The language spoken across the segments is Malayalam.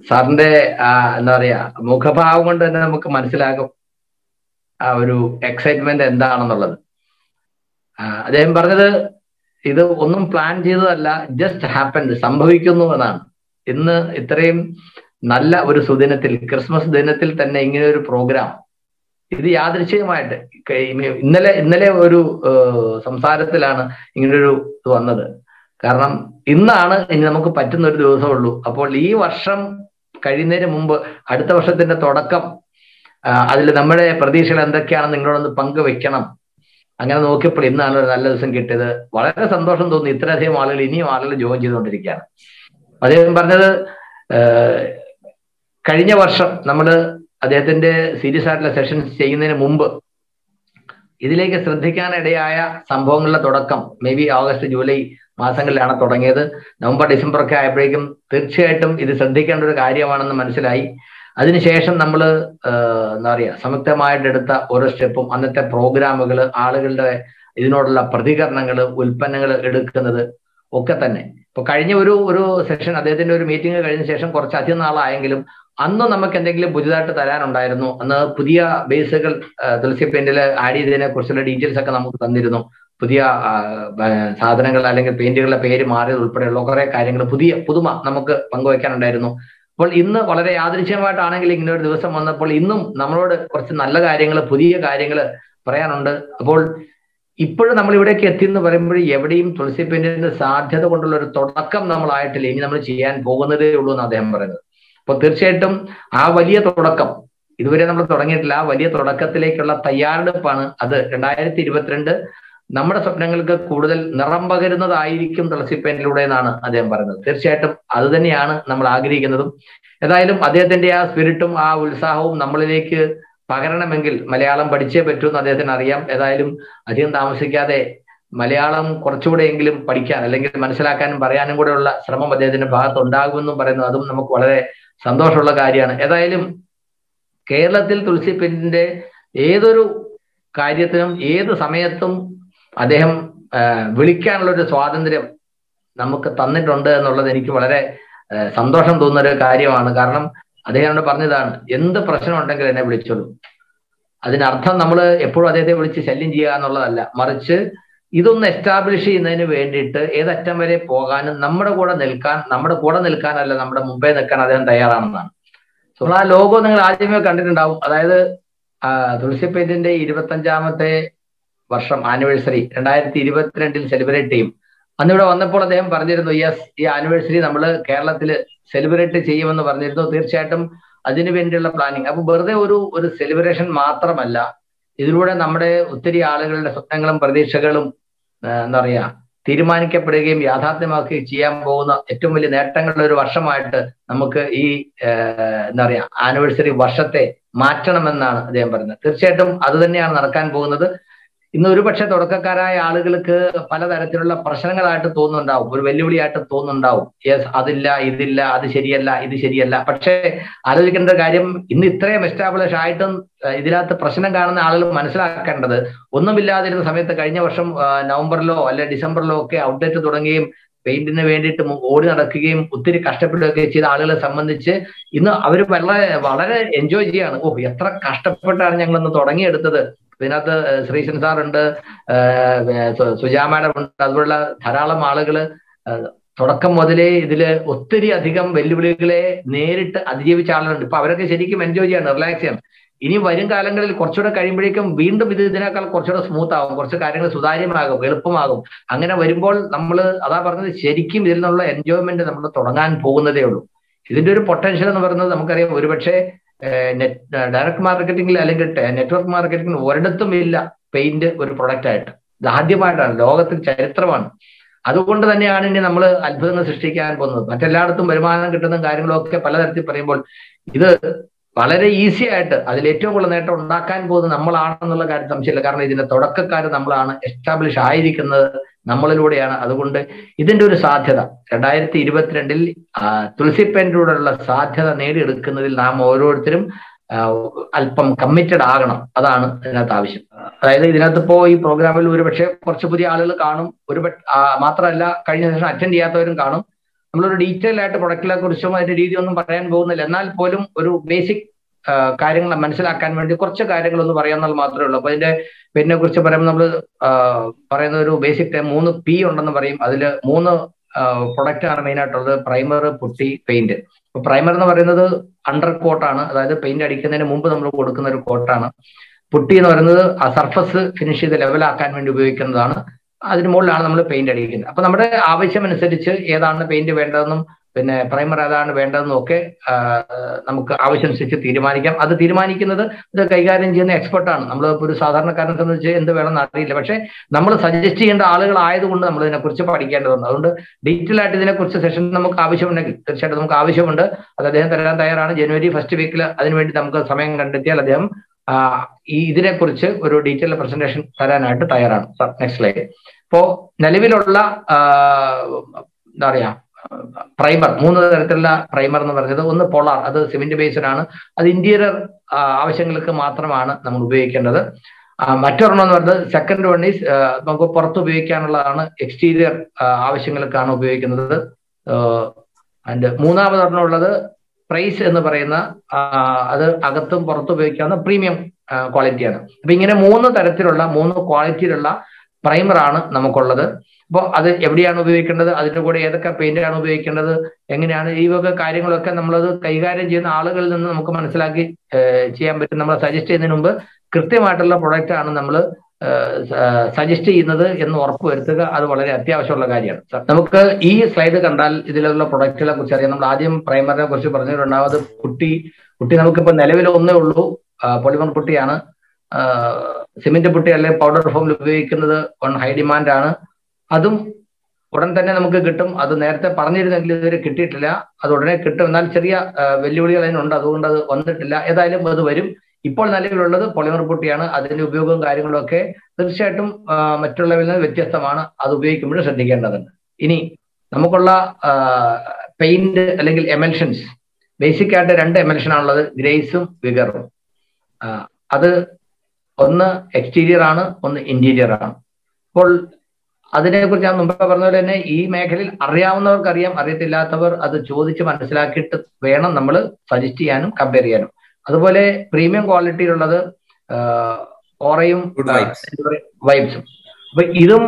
സാറിന്റെ ആ, എന്താ പറയാ മുഖഭാവം കൊണ്ട് തന്നെ നമുക്ക് മനസ്സിലാകും ആ ഒരു എക്സൈറ്റ്മെന്റ് എന്താണെന്നുള്ളത് ആ, അദ്ദേഹം പറഞ്ഞത് ഇത് ഒന്നും പ്ലാൻ ചെയ്തതല്ല ജസ്റ്റ് ഹാപ്പൻ സംഭവിക്കുന്നു എന്നാണ് ഇന്ന് ഇത്രയും നല്ല ഒരു സുദിനത്തിൽ ക്രിസ്മസ് ദിനത്തിൽ തന്നെ ഇങ്ങനെ ഒരു പ്രോഗ്രാം ഇത് യാദൃശ്ചികമായിട്ട് കഴി- ഇന്നലെ ഇന്നലെ ഒരു ഏഹ്, സംസാരത്തിലാണ് ഇങ്ങനൊരു ഇത് വന്നത് കാരണം ഇന്നാണ് ഇനി നമുക്ക് പറ്റുന്ന ഒരു ദിവസമുള്ളൂ അപ്പോൾ ഈ വർഷം കഴിയുന്നതിന് മുമ്പ് അടുത്ത വർഷത്തിന്റെ തുടക്കം അതിൽ നമ്മുടെ പ്രതീക്ഷകൾ എന്തൊക്കെയാണെന്ന് നിങ്ങളോടൊന്ന് പങ്കുവെക്കണം അങ്ങനെ നോക്കിയപ്പോൾ ഇന്നാണ് ഒരു നല്ല ദിവസം കിട്ടിയത് വളരെ സന്തോഷം തോന്നി ഇത്രയധികം ആളുകൾ ഇനിയും ആളുകൾ ജോയിൻ ചെയ്തുകൊണ്ടിരിക്കുകയാണ് അദ്ദേഹം പറഞ്ഞത് ഏഹ്, കഴിഞ്ഞ വർഷം നമ്മൾ അദ്ദേഹത്തിന്റെ സീരിയസ് ആയിട്ടുള്ള സെഷൻസ് ചെയ്യുന്നതിന് മുമ്പ് ഇതിലേക്ക് ശ്രദ്ധിക്കാനിടയായ സംഭവങ്ങളുടെ തുടക്കം മേ ബി ഓഗസ്റ്റ് ജൂലൈ മാസങ്ങളിലാണ് തുടങ്ങിയത് നവംബർ ഡിസംബർ ഒക്കെ ആയപ്പോഴേക്കും തീർച്ചയായിട്ടും ഇത് ശ്രദ്ധിക്കേണ്ട ഒരു കാര്യമാണെന്ന് മനസ്സിലായി അതിനുശേഷം നമ്മൾ എന്താ പറയുക സംയുക്തമായിട്ട് എടുത്ത ഓരോ സ്റ്റെപ്പും അന്നത്തെ പ്രോഗ്രാമുകൾ ആളുകളുടെ ഇതിനോടുള്ള പ്രതികരണങ്ങൾ ഉൽപ്പന്നങ്ങൾ എടുക്കുന്നത് ഒക്കെ തന്നെ ഇപ്പൊ കഴിഞ്ഞ ഒരു ഒരു സെഷൻ അദ്ദേഹത്തിന്റെ ഒരു മീറ്റിംഗ് കഴിഞ്ഞ ശേഷം കുറച്ച് അധികം നാളായെങ്കിലും അന്ന് നമുക്ക് എന്തെങ്കിലും പുതിയതായിട്ട് തരാനുണ്ടായിരുന്നു അന്ന് പുതിയ ബേസുകൾ തുളസി പെയിന്റിൽ ആഡ് ചെയ്തതിനെ കുറിച്ചുള്ള ഡീറ്റെയിൽസ് ഒക്കെ നമുക്ക് തന്നിരുന്നു പുതിയ ആ, ആ, സാധനങ്ങൾ അല്ലെങ്കിൽ പെയിന്റുകളുടെ പേര് മാറിയത് ഉൾപ്പെടെയുള്ള കുറെ കാര്യങ്ങൾ പുതിയ പുതുമ നമുക്ക് പങ്കുവയ്ക്കാനുണ്ടായിരുന്നു അപ്പോൾ ഇന്ന് വളരെ യാദൃശ്യമായിട്ടാണെങ്കിൽ ഇങ്ങനെ ഒരു ദിവസം വന്നപ്പോൾ ഇന്നും നമ്മളോട് കുറച്ച് നല്ല കാര്യങ്ങൾ പുതിയ കാര്യങ്ങൾ പറയാനുണ്ട് അപ്പോൾ ഇപ്പോഴും നമ്മൾ ഇവിടേക്ക് എത്തി എന്ന് പറയുമ്പോൾ എവിടെയും തുളസി പെയിന്റിന്റെ സാധ്യത കൊണ്ടുള്ള ഒരു തുടക്കം നമ്മളായിട്ടില്ല ഇനി നമ്മൾ ചെയ്യാൻ പോകുന്നതേ ഉള്ളൂ എന്ന് അദ്ദേഹം പറയുന്നത് അപ്പൊ തീർച്ചയായിട്ടും ആ വലിയ തുടക്കം ഇതുവരെ നമ്മൾ തുടങ്ങിയിട്ടില്ല ആ വലിയ തുടക്കത്തിലേക്കുള്ള തയ്യാറെടുപ്പാണ് അത് രണ്ടായിരത്തി ഇരുപത്തിരണ്ട് നമ്മുടെ സ്വപ്നങ്ങൾക്ക് കൂടുതൽ നിറം പകരുന്നതായിരിക്കും തുളസി പെയിന്റിലൂടെ എന്നാണ് അദ്ദേഹം പറയുന്നത് തീർച്ചയായിട്ടും അത് തന്നെയാണ് നമ്മൾ ആഗ്രഹിക്കുന്നതും ഏതായാലും അദ്ദേഹത്തിന്റെ ആ സ്പിരിറ്റും ആ ഉത്സാഹവും നമ്മളിലേക്ക് പകരണമെങ്കിൽ മലയാളം പഠിച്ചേ പറ്റൂ എന്ന് അദ്ദേഹത്തിന് അറിയാം ഏതായാലും അധികം താമസിക്കാതെ മലയാളം കുറച്ചുകൂടെയെങ്കിലും പഠിക്കാൻ അല്ലെങ്കിൽ മനസ്സിലാക്കാനും പറയാനും കൂടെയുള്ള ശ്രമം അദ്ദേഹത്തിന്റെ ഭാഗത്ത് ഉണ്ടാകുമെന്നും പറയുന്നു അതും നമുക്ക് വളരെ സന്തോഷമുള്ള കാര്യമാണ് ഏതായാലും കേരളത്തിൽ തുളസി പെയിന്റിന്റെ ഏതൊരു കാര്യത്തിനും ഏത് സമയത്തും അദ്ദേഹം ആ, വിളിക്കാനുള്ള ഒരു സ്വാതന്ത്ര്യം നമുക്ക് തന്നിട്ടുണ്ട് എന്നുള്ളത് എനിക്ക് വളരെ ആ, സന്തോഷം തോന്നുന്ന ഒരു കാര്യമാണ് കാരണം അദ്ദേഹം എന്നോട് പറഞ്ഞതാണ് എന്ത് പ്രശ്നം ഉണ്ടെങ്കിലും എന്നെ വിളിച്ചോളൂ അതിനർത്ഥം നമ്മൾ എപ്പോഴും അദ്ദേഹത്തെ വിളിച്ച് ശല്യം ചെയ്യുക എന്നുള്ളതല്ല മറിച്ച് ഇതൊന്ന് എസ്റ്റാബ്ലിഷ് ചെയ്യുന്നതിന് വേണ്ടിയിട്ട് ഏതറ്റം വരെ പോകാനും നമ്മുടെ കൂടെ നിൽക്കാൻ നമ്മുടെ കൂടെ നിൽക്കാനല്ല നമ്മുടെ മുമ്പേ നിൽക്കാൻ അദ്ദേഹം തയ്യാറാണെന്നാണ് സോ ആ ലോഗോ നിങ്ങൾ ആദ്യമേ കണ്ടിട്ടുണ്ടാവും അതായത് ആ, തുളസി പെയിന്റിന്റെ ഇരുപത്തഞ്ചാമത്തെ വർഷം ആനിവേഴ്സറി രണ്ടായിരത്തി ഇരുപത്തിരണ്ടിൽ സെലിബ്രേറ്റ് ചെയ്യും അന്നിവിടെ വന്നപ്പോൾ അദ്ദേഹം പറഞ്ഞിരുന്നു യെസ് ഈ ആനിവേഴ്സറി നമ്മൾ കേരളത്തിൽ സെലിബ്രേറ്റ് ചെയ്യുമെന്ന് പറഞ്ഞിരുന്നു തീർച്ചയായിട്ടും അതിനു വേണ്ടിയുള്ള പ്ലാനിങ് അപ്പൊ വെറുതെ ഒരു ഒരു സെലിബ്രേഷൻ മാത്രമല്ല ഇതിലൂടെ നമ്മുടെ ഒത്തിരി ആളുകളുടെ സ്വപ്നങ്ങളും പ്രതീക്ഷകളും ആ, എന്താ പറയാ തീരുമാനിക്കപ്പെടുകയും യാഥാർത്ഥ്യമാക്കുകയും ചെയ്യാൻ പോകുന്ന ഏറ്റവും വലിയ നേട്ടങ്ങളുടെ ഒരു വർഷമായിട്ട് നമുക്ക് ഈ ആ, എന്താ പറയാ ആനിവേഴ്സറി വർഷത്തെ മാറ്റണമെന്നാണ് അദ്ദേഹം പറയുന്നത് തീർച്ചയായിട്ടും അത് തന്നെയാണ് നടക്കാൻ പോകുന്നത് ഇന്ന് ഒരുപക്ഷെ തുടക്കക്കാരായ ആളുകൾക്ക് പലതരത്തിലുള്ള പ്രശ്നങ്ങളായിട്ട് തോന്നുന്നുണ്ടാവും ഒരു വെല്ലുവിളിയായിട്ട് തോന്നുന്നുണ്ടാവും യെസ് അതില്ല ഇതില്ല അത് ശരിയല്ല ഇത് ശരിയല്ല പക്ഷേ ആലോചിക്കേണ്ട കാര്യം ഇന്ന് ഇത്രയും എസ്റ്റാബ്ലിഷ് ആയിട്ടും ഏഹ് ഇതിനകത്ത് പ്രശ്നം കാണുന്ന ആളുകൾ മനസ്സിലാക്കേണ്ടത് ഒന്നുമില്ലാതിരുന്ന സമയത്ത് കഴിഞ്ഞ വർഷം ആ, നവംബറിലോ അല്ലെ ഡിസംബറിലോ ഒക്കെ ഔട്ട്ലെറ്റ് തുടങ്ങുകയും പെയിന്റിന് വേണ്ടിയിട്ട് മു- ഓടി നടക്കുകയും ഒത്തിരി കഷ്ടപ്പെടുകയൊക്കെ ചെയ്ത ആളുകളെ സംബന്ധിച്ച് ഇന്ന് അവർ വളരെ വളരെ എൻജോയ് ചെയ്യാണ് ഓ എത്ര കഷ്ടപ്പെട്ടാണ് ഞങ്ങൾ ഇന്ന് തുടങ്ങിയെടുത്തത് ഇതിനകത്ത് ഏഹ് ശ്രീശൻ സാറുണ്ട് ഏഹ് സു- സുജാ മാഡം ഉണ്ട് അതുപോലുള്ള ധാരാളം ആളുകള് ഏഹ് തുടക്കം മുതലേ ഇതില് ഒത്തിരി അധികം വെല്ലുവിളികളെ നേരിട്ട് അതിജീവിച്ച ആളുകളുണ്ട് ഇപ്പൊ അവരൊക്കെ ശരിക്കും എൻജോയ് ചെയ്യാണ് റിലാക്സ് ചെയ്യണം ഇനി വരും കാലങ്ങളിൽ കുറച്ചുകൂടെ കഴിയുമ്പോഴേക്കും വീണ്ടും ഇത് ഇതിനേക്കാൾ കുറച്ചുകൂടെ സ്മൂത്ത് ആകും കുറച്ച് കാര്യങ്ങൾ സുതാര്യമാകും എളുപ്പമാകും അങ്ങനെ വരുമ്പോൾ നമ്മൾ അതാ പറഞ്ഞത് ശരിക്കും ഇതിൽ നിന്നുള്ള എൻജോയ്മെന്റ് നമ്മൾ തുടങ്ങാൻ പോകുന്നതേ ഉള്ളൂ ഇതിന്റെ ഒരു പൊട്ടൻഷ്യൽ എന്ന് പറയുന്നത് നമുക്കറിയാം ഒരുപക്ഷെ നെറ്റ് ഡയറക്ട് മാർക്കറ്റിംഗിൽ അല്ലെങ്കിൽ നെറ്റ്വർക്ക് മാർക്കറ്റിംഗിൽ ഒരിടത്തും ഇല്ല പെയിന്റ് ഒരു പ്രൊഡക്റ്റ് ആയിട്ട് ഇത് ആദ്യമായിട്ടാണ് ലോകത്തിൽ ചരിത്രമാണ് അതുകൊണ്ട് തന്നെയാണ് ഇനി നമ്മൾ അത്ഭുതങ്ങൾ സൃഷ്ടിക്കാൻ പോകുന്നത് മറ്റെല്ലായിടത്തും വരുമാനം കിട്ടുന്ന കാര്യങ്ങളും ഒക്കെ പലതരത്തിൽ പറയുമ്പോൾ ഇത് വളരെ ഈസി ആയിട്ട് അതിൽ ഏറ്റവും കൂടുതൽ നേട്ടം ഉണ്ടാക്കാൻ പോകുന്നത് നമ്മളാണെന്നുള്ള കാര്യം സംശയമില്ല കാരണം ഇതിന്റെ തുടക്കക്കാർ നമ്മളാണ് എസ്റ്റാബ്ലിഷ് ആയിരിക്കുന്നത് നമ്മളിലൂടെയാണ് അതുകൊണ്ട് ഇതിന്റെ ഒരു സാധ്യത രണ്ടായിരത്തി ഇരുപത്തിരണ്ടിൽ തുളസി പെയിന്റിലൂടെയുള്ള സാധ്യത നേടിയെടുക്കുന്നതിൽ നാം ഓരോരുത്തരും ആ, അല്പം കമ്മിറ്റഡ് ആകണം അതാണ് ഇതിനകത്ത് ആവശ്യം അതായത് ഇതിനകത്ത് ഇപ്പോ ഈ പ്രോഗ്രാമിൽ ഒരുപക്ഷെ കുറച്ച് പുതിയ ആളുകൾ കാണും ഒരു മാത്രമല്ല കഴിഞ്ഞ ശേഷം അറ്റൻഡ് ചെയ്യാത്തവരും കാണും നമ്മളൊരു ഡീറ്റെയിൽ ആയിട്ട് പ്രൊഡക്റ്റിനെ കുറിച്ചും അതിന്റെ രീതി ഒന്നും പറയാൻ പോകുന്നില്ല എന്നാൽ പോലും ഒരു ബേസിക് കാര്യങ്ങൾ മനസ്സിലാക്കാൻ വേണ്ടി കുറച്ച് കാര്യങ്ങൾ ഒന്ന് പറയാന്നാൽ മാത്രമേ ഉള്ളൂ അപ്പൊ അതിന്റെ പേരിനെ കുറിച്ച് പറയുമ്പോൾ നമ്മൾ പറയുന്ന ഒരു ബേസിക് മൂന്ന് പി ഉണ്ടെന്ന് പറയും അതിൽ മൂന്ന് പ്രൊഡക്റ്റ് ആണ് മെയിൻ ആയിട്ടുള്ളത് പ്രൈമർ പുട്ടി പെയിന്റ് അപ്പൊ പ്രൈമർ എന്ന് പറയുന്നത് അണ്ടർ കോട്ടാണ് അതായത് പെയിന്റ് അടിക്കുന്നതിന് മുമ്പ് നമ്മൾ കൊടുക്കുന്ന ഒരു കോട്ടാണ് പുട്ടി എന്ന് പറയുന്നത് ആ സർഫസ് ഫിനിഷ് ചെയ്ത് ലെവലാക്കാൻ വേണ്ടി ഉപയോഗിക്കുന്നതാണ് അതിന് മുകളിലാണ് നമ്മൾ പെയിന്റ് അടിക്കുന്നത് അപ്പൊ നമ്മുടെ ആവശ്യമനുസരിച്ച് ഏതാണ് പെയിന്റ് വേണ്ടതെന്നും പിന്നെ പ്രൈമർ ഏതാണ് വേണ്ടതെന്നും ഒക്കെ നമുക്ക് ആവശ്യമനുസരിച്ച് തീരുമാനിക്കാം അത് തീരുമാനിക്കുന്നത് ഇത് കൈകാര്യം ചെയ്യുന്ന എക്സ്പെർട്ടാണ് നമ്മൾ ഒരു സാധാരണക്കാരനെ സംബന്ധിച്ച് എന്ത് വേണമെന്ന് അറിയില്ല പക്ഷേ നമ്മൾ സജസ്റ്റ് ചെയ്യേണ്ട ആളുകളായതുകൊണ്ട് നമ്മൾ ഇതിനെക്കുറിച്ച് പഠിക്കേണ്ടതുണ്ട് അതുകൊണ്ട് ഡീറ്റെയിൽ ആയിട്ട് ഇതിനെക്കുറിച്ച് സെഷൻ നമുക്ക് ആവശ്യമുണ്ടെങ്കിൽ തീർച്ചയായിട്ടും നമുക്ക് ആവശ്യമുണ്ട് അത് അദ്ദേഹം തരാൻ തയ്യാറാണ് ജനുവരി ഫസ്റ്റ് വീക്കിൽ അതിനുവേണ്ടി നമുക്ക് സമയം കണ്ടെത്തിയാൽ അദ്ദേഹം ഈ ഇതിനെക്കുറിച്ച് ഒരു ഡീറ്റെയിൽ പ്രസന്റേഷൻ തരാനായിട്ട് തയ്യാറാണ് നെക്സ്റ്റ് സ്ലൈഡ് ഇപ്പോ നിലവിലുള്ള എന്താ പറയാ പ്രൈമർ മൂന്ന് തരത്തിലുള്ള പ്രൈമർ എന്ന് പറഞ്ഞത് ഒന്ന് പൊളാർ അത് സിമെന്റ് ബേസ്ഡ് ആണ് അത് ഇന്റീരിയർ ആവശ്യങ്ങൾക്ക് മാത്രമാണ് നമ്മൾ ഉപയോഗിക്കേണ്ടത് മറ്റൊരെണ്ണം എന്ന് പറയുന്നത് സെക്കൻഡ് വൺ ഈസ് നമുക്ക് പുറത്ത് ഉപയോഗിക്കാനുള്ളതാണ് എക്സ്റ്റീരിയർ ആവശ്യങ്ങൾക്കാണ് ഉപയോഗിക്കുന്നത് ആൻഡ് മൂന്നാമതൊരെണ്ണം ഉള്ളത് പ്രൈസ് എന്ന് പറയുന്ന അത് അകത്തും പുറത്തും ഉപയോഗിക്കാവുന്ന പ്രീമിയം ക്വാളിറ്റിയാണ് അപ്പൊ ഇങ്ങനെ മൂന്ന് തരത്തിലുള്ള മൂന്ന് ക്വാളിറ്റിയിലുള്ള പ്രൈമറാണ് നമുക്കുള്ളത് അപ്പോൾ അത് എവിടെയാണ് ഉപയോഗിക്കേണ്ടത് അതിന്റെ കൂടെ ഏതൊക്കെ പെയിന്റാണ് ഉപയോഗിക്കേണ്ടത് എങ്ങനെയാണ് ഈ വക കാര്യങ്ങളൊക്കെ നമ്മളത് കൈകാര്യം ചെയ്യുന്ന ആളുകളിൽ നിന്ന് നമുക്ക് മനസ്സിലാക്കി ചെയ്യാൻ പറ്റും നമ്മൾ സജസ്റ്റ് ചെയ്യുന്നതിന് മുമ്പ് കൃത്യമായിട്ടുള്ള പ്രൊഡക്റ്റ് ആണ് നമ്മൾ സജസ്റ്റ് ചെയ്യുന്നത് എന്ന് ഉറപ്പുവരുത്തുക അത് വളരെ അത്യാവശ്യമുള്ള കാര്യമാണ് നമുക്ക് ഈ സ്ലൈഡ് കണ്ടാൽ ഇതിലുള്ള പ്രൊഡക്റ്റുകളെ കുറിച്ച് അറിയാം നമ്മൾ ആദ്യം പ്രൈമറിനെ കുറിച്ച് പറഞ്ഞു രണ്ടാമത് കുട്ടി കുട്ടി നമുക്കിപ്പോൾ നിലവിൽ ഒന്നേ ഉള്ളൂ പോളിമർ പുട്ടിയാണ് സിമെന്റ് പുട്ടി അല്ലെങ്കിൽ പൗഡർ ഫോമിൽ ഉപയോഗിക്കുന്നത് വൺ ഹൈ ഡിമാൻഡ് ആണ് അതും ഉടൻ തന്നെ നമുക്ക് കിട്ടും അത് നേരത്തെ പറഞ്ഞിരുന്നെങ്കിൽ ഇതുവരെ കിട്ടിയിട്ടില്ല അത് ഉടനെ കിട്ടും എന്നാൽ ചെറിയ വെല്ലുവിളികൾ അതിനുണ്ട് അതുകൊണ്ട് അത് വന്നിട്ടില്ല ഏതായാലും അത് വരും ഇപ്പോൾ നിലവിലുള്ളത് പൊളിമർ പുട്ടിയാണ് അതിന്റെ ഉപയോഗവും കാര്യങ്ങളും ഒക്കെ തീർച്ചയായിട്ടും മറ്റുള്ളവരിൽ നിന്ന് വ്യത്യസ്തമാണ് അത് ഉപയോഗിക്കുമ്പോഴും ശ്രദ്ധിക്കേണ്ടതുണ്ട് ഇനി നമുക്കുള്ള പെയിന്റ് അല്ലെങ്കിൽ എമൽഷൻസ് ബേസിക് ആയിട്ട് രണ്ട് എമൽഷൻ ആണുള്ളത് ഗ്രേസും വിഗറും അത് ഒന്ന് എക്സ്റ്റീരിയർ ആണ് ഒന്ന് ഇന്റീരിയർ ആണ് അപ്പോൾ അതിനെക്കുറിച്ച് ഞാൻ മുമ്പേ പറഞ്ഞ പോലെ തന്നെ ഈ മേഖലയിൽ അറിയാവുന്നവർക്ക് അറിയാം അറിയത്തില്ലാത്തവർ അത് ചോദിച്ച് മനസ്സിലാക്കിയിട്ട് വേണം നമ്മൾ സജസ്റ്റ് ചെയ്യാനും കമ്പയർ ചെയ്യാനും അതുപോലെ പ്രീമിയം ക്വാളിറ്റിയിലുള്ളത് ഓറയും വൈബ്സും അപ്പൊ ഇതും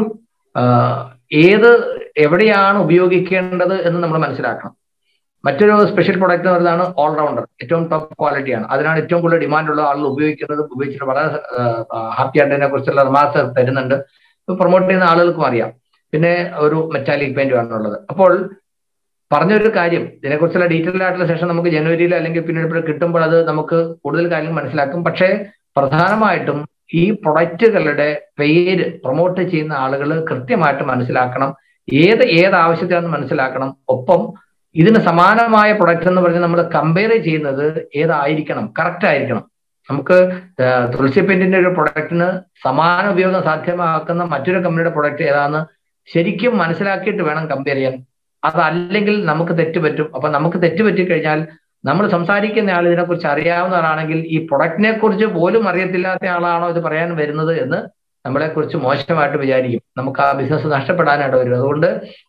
ഏത് എവിടെയാണ് ഉപയോഗിക്കേണ്ടത് എന്ന് നമ്മൾ മനസ്സിലാക്കണം മറ്റൊരു സ്പെഷ്യൽ പ്രൊഡക്റ്റ് എന്ന് പറയുന്നതാണ് ഓൾറൗണ്ടർ ഏറ്റവും ടോപ്പ് ക്വാളിറ്റിയാണ് അതിനാണ് ഏറ്റവും കൂടുതൽ ഡിമാൻഡ് ഉള്ള ആളുകൾ ഉപയോഗിക്കുന്നത് ഉപയോഗിച്ചിട്ട് വളരെ ഹാപ്പി ആയിട്ട് അതിനെ കുറിച്ചുള്ള റിമാർക്സ് തരുന്നുണ്ട് പ്രൊമോട്ട് ചെയ്യുന്ന ആളുകൾക്കും അറിയാം പിന്നെ ഒരു മെറ്റാലിക് പെയിന്റ് ആണുള്ളത് അപ്പോൾ പറഞ്ഞൊരു കാര്യം ഇതിനെക്കുറിച്ചുള്ള ഡീറ്റെയിൽ ആയിട്ടുള്ള സെഷൻ നമുക്ക് ജനുവരിയിൽ അല്ലെങ്കിൽ പിന്നീട് കിട്ടുമ്പോൾ അത് നമുക്ക് കൂടുതൽ കാര്യങ്ങൾ മനസ്സിലാക്കും പക്ഷേ പ്രധാനമായിട്ടും ഈ പ്രൊഡക്റ്റുകളുടെ പേര് പ്രൊമോട്ട് ചെയ്യുന്ന ആളുകൾ കൃത്യമായിട്ട് മനസ്സിലാക്കണം ഏത് ഏത് ആവശ്യത്തിനാണെന്ന് മനസ്സിലാക്കണം ഒപ്പം ഇതിന് സമാനമായ പ്രൊഡക്റ്റ് എന്ന് പറഞ്ഞാൽ നമ്മൾ കമ്പയർ ചെയ്യുന്നത് ഏതായിരിക്കണം കറക്റ്റ് ആയിരിക്കണം നമുക്ക് തുളസി പെയിന്റിന്റെ ഒരു പ്രൊഡക്റ്റിന് സമാന ഉപയോഗം സാധ്യമാക്കുന്ന മറ്റൊരു കമ്പനിയുടെ പ്രൊഡക്റ്റ് ഏതാണെന്ന് ശരിക്കും മനസ്സിലാക്കിയിട്ട് വേണം കമ്പയർ ചെയ്യാൻ അതല്ലെങ്കിൽ നമുക്ക് തെറ്റ് പറ്റും അപ്പൊ നമുക്ക് തെറ്റ് പറ്റിക്കഴിഞ്ഞാൽ നമ്മൾ സംസാരിക്കുന്ന ആൾ ഇതിനെക്കുറിച്ച് അറിയാവുന്ന ആളാണെങ്കിൽ ഈ പ്രൊഡക്റ്റിനെ കുറിച്ച് പോലും അറിയത്തില്ലാത്ത ആളാണോ ഇത് പറയാൻ വരുന്നത് എന്ന് നമ്മളെ കുറിച്ച് മോശമായിട്ട് വിചാരിക്കും നമുക്ക് ആ ബിസിനസ് നഷ്ടപ്പെടാനായിട്ട് വരും അതുകൊണ്ട്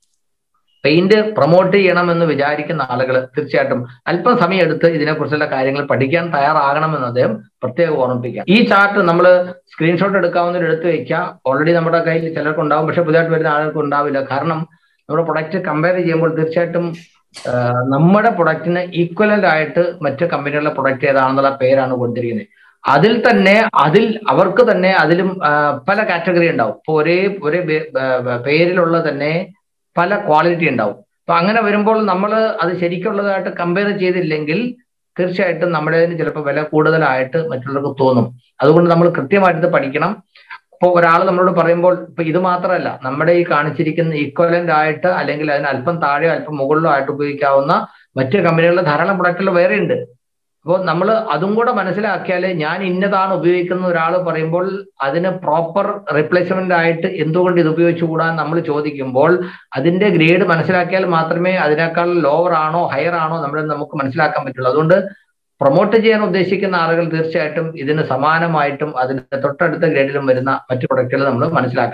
പെയിന്റ് പ്രൊമോട്ട് ചെയ്യണമെന്ന് വിചാരിക്കുന്ന ആളുകൾ തീർച്ചയായിട്ടും അല്പം സമയം എടുത്ത് ഇതിനെക്കുറിച്ചുള്ള കാര്യങ്ങൾ പഠിക്കാൻ തയ്യാറാകണമെന്ന് അദ്ദേഹം പ്രത്യേകം ഓർമ്മിപ്പിക്കാം ഈ ചാർട്ട് നമ്മൾ സ്ക്രീൻഷോട്ട് എടുക്കാവുന്നവർ എടുത്ത് വെക്കുക ഓൾറെഡി നമ്മുടെ കയ്യിൽ ചിലർക്ക് ഉണ്ടാവും പക്ഷെ പുതിയതായിട്ട് വരുന്ന ആളുകൾക്ക് ഉണ്ടാവില്ല കാരണം നമ്മുടെ പ്രൊഡക്റ്റ് കമ്പയർ ചെയ്യുമ്പോൾ തീർച്ചയായിട്ടും നമ്മുടെ പ്രൊഡക്റ്റിന് ഈക്വലന്റ് ആയിട്ട് മറ്റ് കമ്പനികളുടെ പ്രൊഡക്റ്റ് ഏതാണെന്നുള്ള പേരാണ് കൊടുത്തിരിക്കുന്നത് അതിൽ തന്നെ അതിൽ അവർക്ക് തന്നെ അതിലും പല കാറ്റഗറി ഉണ്ടാവും ഇപ്പൊ ഒരേ ഒരേ പേരിലുള്ള തന്നെ പല ക്വാളിറ്റി ഉണ്ടാവും അപ്പൊ അങ്ങനെ വരുമ്പോൾ നമ്മൾ അത് ശരിക്കുള്ളതായിട്ട് കമ്പയർ ചെയ്തില്ലെങ്കിൽ തീർച്ചയായിട്ടും നമ്മുടെ ചിലപ്പോൾ വില കൂടുതലായിട്ട് മറ്റുള്ളവർക്ക് തോന്നും അതുകൊണ്ട് നമ്മൾ കൃത്യമായിട്ട് പഠിക്കണം ഇപ്പോൾ ഒരാൾ നമ്മളോട് പറയുമ്പോൾ ഇപ്പൊ ഇത് മാത്രമല്ല നമ്മുടെ ഈ കാണിച്ചിരിക്കുന്ന ഈക്വലന്റ് ആയിട്ട് അല്ലെങ്കിൽ അതിന് അല്പം താഴെയോ അല്പം മുകളിലോ ആയിട്ട് ഉപയോഗിക്കാവുന്ന മറ്റ് കമ്പനികളുടെ ധാരാളം പ്രൊഡക്റ്റുകൾ വേറെ ഉണ്ട് അപ്പോൾ നമ്മൾ അതും കൂടെ മനസ്സിലാക്കിയാൽ ഞാൻ ഇന്നതാണ് ഉപയോഗിക്കുന്ന ഒരാൾ പറയുമ്പോൾ അതിന് പ്രോപ്പർ റിപ്ലേസ്മെന്റ് ആയിട്ട് എന്തുകൊണ്ട് ഇത് ഉപയോഗിച്ചുകൂടാൻ നമ്മൾ ചോദിക്കുമ്പോൾ അതിന്റെ ഗ്രേഡ് മനസ്സിലാക്കിയാൽ മാത്രമേ അതിനേക്കാൾ ലോവർ ആണോ ഹയർ ആണോ നമ്മൾ നമുക്ക് മനസ്സിലാക്കാൻ പറ്റുള്ളൂ അതുകൊണ്ട് പ്രൊമോട്ട് ചെയ്യാൻ ഉദ്ദേശിക്കുന്ന ആളുകൾ തീർച്ചയായിട്ടും ഇതിന് സമാനമായിട്ടും അതിന് തൊട്ടടുത്ത ഗ്രേഡിലും വരുന്ന മറ്റു പ്രൊഡക്റ്റുകൾ നമ്മൾ മനസ്സിലാക്കണം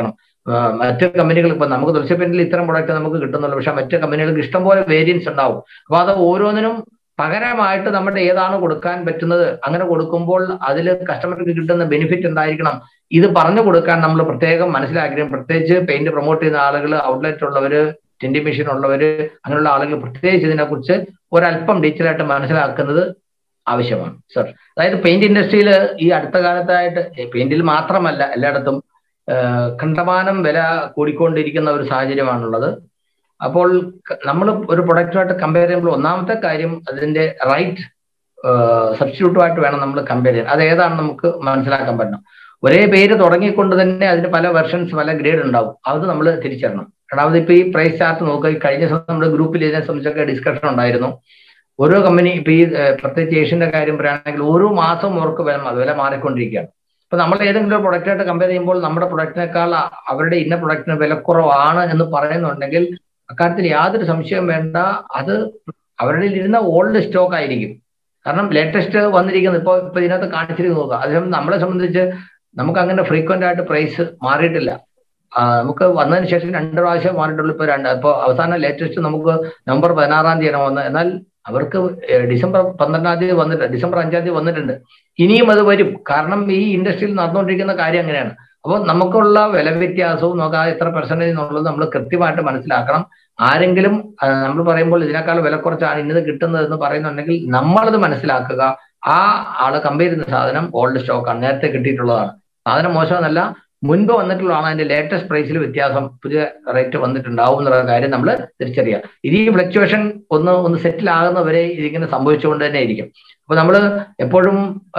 മറ്റ് കമ്പനികൾ ഇപ്പൊ നമുക്ക് തുളസി പെയിന്റിൽ ഇത്തരം പ്രൊഡക്റ്റ് നമുക്ക് കിട്ടുന്നുള്ളൂ പക്ഷെ മറ്റ് കമ്പനികൾക്ക് ഇഷ്ടംപോലെ വേരിയൻസ് ഉണ്ടാവും അപ്പൊ അത് ഓരോന്നിനും പകരമായിട്ട് നമ്മുടെ ഏതാണ് കൊടുക്കാൻ പറ്റുന്നത് അങ്ങനെ കൊടുക്കുമ്പോൾ അതിൽ കസ്റ്റമർക്ക് കിട്ടുന്ന ബെനിഫിറ്റ് എന്തായിരിക്കണം ഇത് പറഞ്ഞു കൊടുക്കാൻ നമ്മൾ പ്രത്യേകം മനസ്സിലാക്കിയും പ്രത്യേകിച്ച് പെയിന്റ് പ്രൊമോട്ട് ചെയ്യുന്ന ആളുകൾ ഔട്ട്ലെറ്റ് ഉള്ളവര് ടിൻഡി മെഷീൻ ഉള്ളവര് അങ്ങനെയുള്ള ആളുകൾ പ്രത്യേകിച്ച് ഇതിനെക്കുറിച്ച് ഒരല്പം ഡീറ്റെയിൽ ആയിട്ട് മനസ്സിലാക്കുന്നത് ആവശ്യമാണ് സർ അതായത് പെയിന്റ് ഇൻഡസ്ട്രിയിൽ ഈ അടുത്ത കാലത്തായിട്ട് പെയിന്റിൽ മാത്രമല്ല എല്ലായിടത്തും കണ്ടമാനം വില കൂടിക്കൊണ്ടിരിക്കുന്ന ഒരു സാഹചര്യമാണുള്ളത് അപ്പോൾ നമ്മൾ ഒരു പ്രൊഡക്റ്റുമായിട്ട് കമ്പയർ ചെയ്യുമ്പോൾ ഒന്നാമത്തെ കാര്യം അതിന്റെ റൈറ്റ് സബ്സ്റ്റിറ്റ്യൂട്ടുമായിട്ട് വേണം നമ്മൾ കമ്പയർ ചെയ്യാൻ അത് ഏതാണ് നമുക്ക് മനസ്സിലാക്കാൻ പറ്റണം ഒരേ പേര് തുടങ്ങിക്കൊണ്ട് തന്നെ അതിന് പല വെർഷൻസ് പല ഗ്രേഡ് ഉണ്ടാവും അത് നമ്മൾ തിരിച്ചറിയണം രണ്ടാമത് ഇപ്പൊ ഈ പ്രൈസ് ചാർട്ട് നോക്കുക കഴിഞ്ഞ ദിവസം നമ്മുടെ ഗ്രൂപ്പിൽ ഇതിനെ സംബന്ധിച്ചൊക്കെ ഡിസ്കഷൻ ഉണ്ടായിരുന്നു ഓരോ കമ്പനി ഇപ്പൊ ഈ പ്രത്യേകിച്ച് ഏഷ്യന്റെ കാര്യം പറയുകയാണെങ്കിൽ ഓരോ മാസം അവർക്ക് വില വില മാറിക്കൊണ്ടിരിക്കുകയാണ് അപ്പൊ നമ്മൾ ഏതെങ്കിലും ഒരു പ്രൊഡക്റ്റായിട്ട് കമ്പയർ ചെയ്യുമ്പോൾ നമ്മുടെ പ്രൊഡക്റ്റിനേക്കാൾ അവരുടെ ഇന്ന പ്രൊഡക്റ്റിന് വിലക്കുറവാണ് എന്ന് പറയുന്നുണ്ടെങ്കിൽ അക്കാര്യത്തിൽ യാതൊരു സംശയം വേണ്ട അത് അവരുടെ ഇരുന്ന ഓൾഡ് സ്റ്റോക്ക് ആയിരിക്കും കാരണം ലേറ്റസ്റ്റ് വന്നിരിക്കുന്നത് ഇപ്പോൾ ഇപ്പൊ ഇതിനകത്ത് കാണിച്ചിരിക്കുന്നത് നോക്കുക അതിനും നമ്മളെ സംബന്ധിച്ച് നമുക്ക് അങ്ങനെ ഫ്രീക്വന്റ് ആയിട്ട് പ്രൈസ് മാറിയിട്ടില്ല നമുക്ക് വന്നതിന് ശേഷം രണ്ട് പ്രാവശ്യം മാറിയിട്ടുള്ളൂ ഇപ്പൊ രണ്ട് ഇപ്പോൾ അവസാനം ലേറ്റസ്റ്റ് നമുക്ക് നവംബർ പതിനാറാം തീയതിയാണ് വന്നത് എന്നാൽ അവർക്ക് ഡിസംബർ പന്ത്രണ്ടാം തീയതി വന്നിട്ട് ഡിസംബർ അഞ്ചാം തീയതി വന്നിട്ടുണ്ട് ഇനിയും അത് വരും കാരണം ഈ ഇൻഡസ്ട്രിയിൽ നടന്നുകൊണ്ടിരിക്കുന്ന കാര്യം അങ്ങനെയാണ് അപ്പോൾ നമുക്കുള്ള വില വ്യത്യാസവും നോക്കാം എത്ര പെർസെന്റേജ് എന്നുള്ളത് നമ്മൾ കൃത്യമായിട്ട് മനസ്സിലാക്കണം ആരെങ്കിലും നമ്മൾ പറയുമ്പോൾ ഇതിനേക്കാൾ വില കുറച്ചാണ് ഇന്നത് കിട്ടുന്നത് എന്ന് പറയുന്നുണ്ടെങ്കിൽ നമ്മളത് മനസ്സിലാക്കുക ആ ആള് കമ്പയർ ചെയ്യുന്ന സാധനം ഓൾഡ് സ്റ്റോക്കാണ് നേരത്തെ കിട്ടിയിട്ടുള്ളതാണ് സാധനം മോശമെന്നല്ല മുൻപ് വന്നിട്ടുള്ളതാണ് അതിന്റെ ലേറ്റസ്റ്റ് പ്രൈസിൽ വ്യത്യാസം പുതിയ റേറ്റ് വന്നിട്ടുണ്ടാവും എന്നുള്ള കാര്യം നമ്മൾ തിരിച്ചറിയുക ഇത് ഈ ഫ്ലക്ച്വേഷൻ ഒന്ന് ഒന്ന് സെറ്റിൽ ആകുന്നവരെ ഇതിങ്ങനെ സംഭവിച്ചുകൊണ്ട് തന്നെ ഇരിക്കും അപ്പൊ നമ്മൾ എപ്പോഴും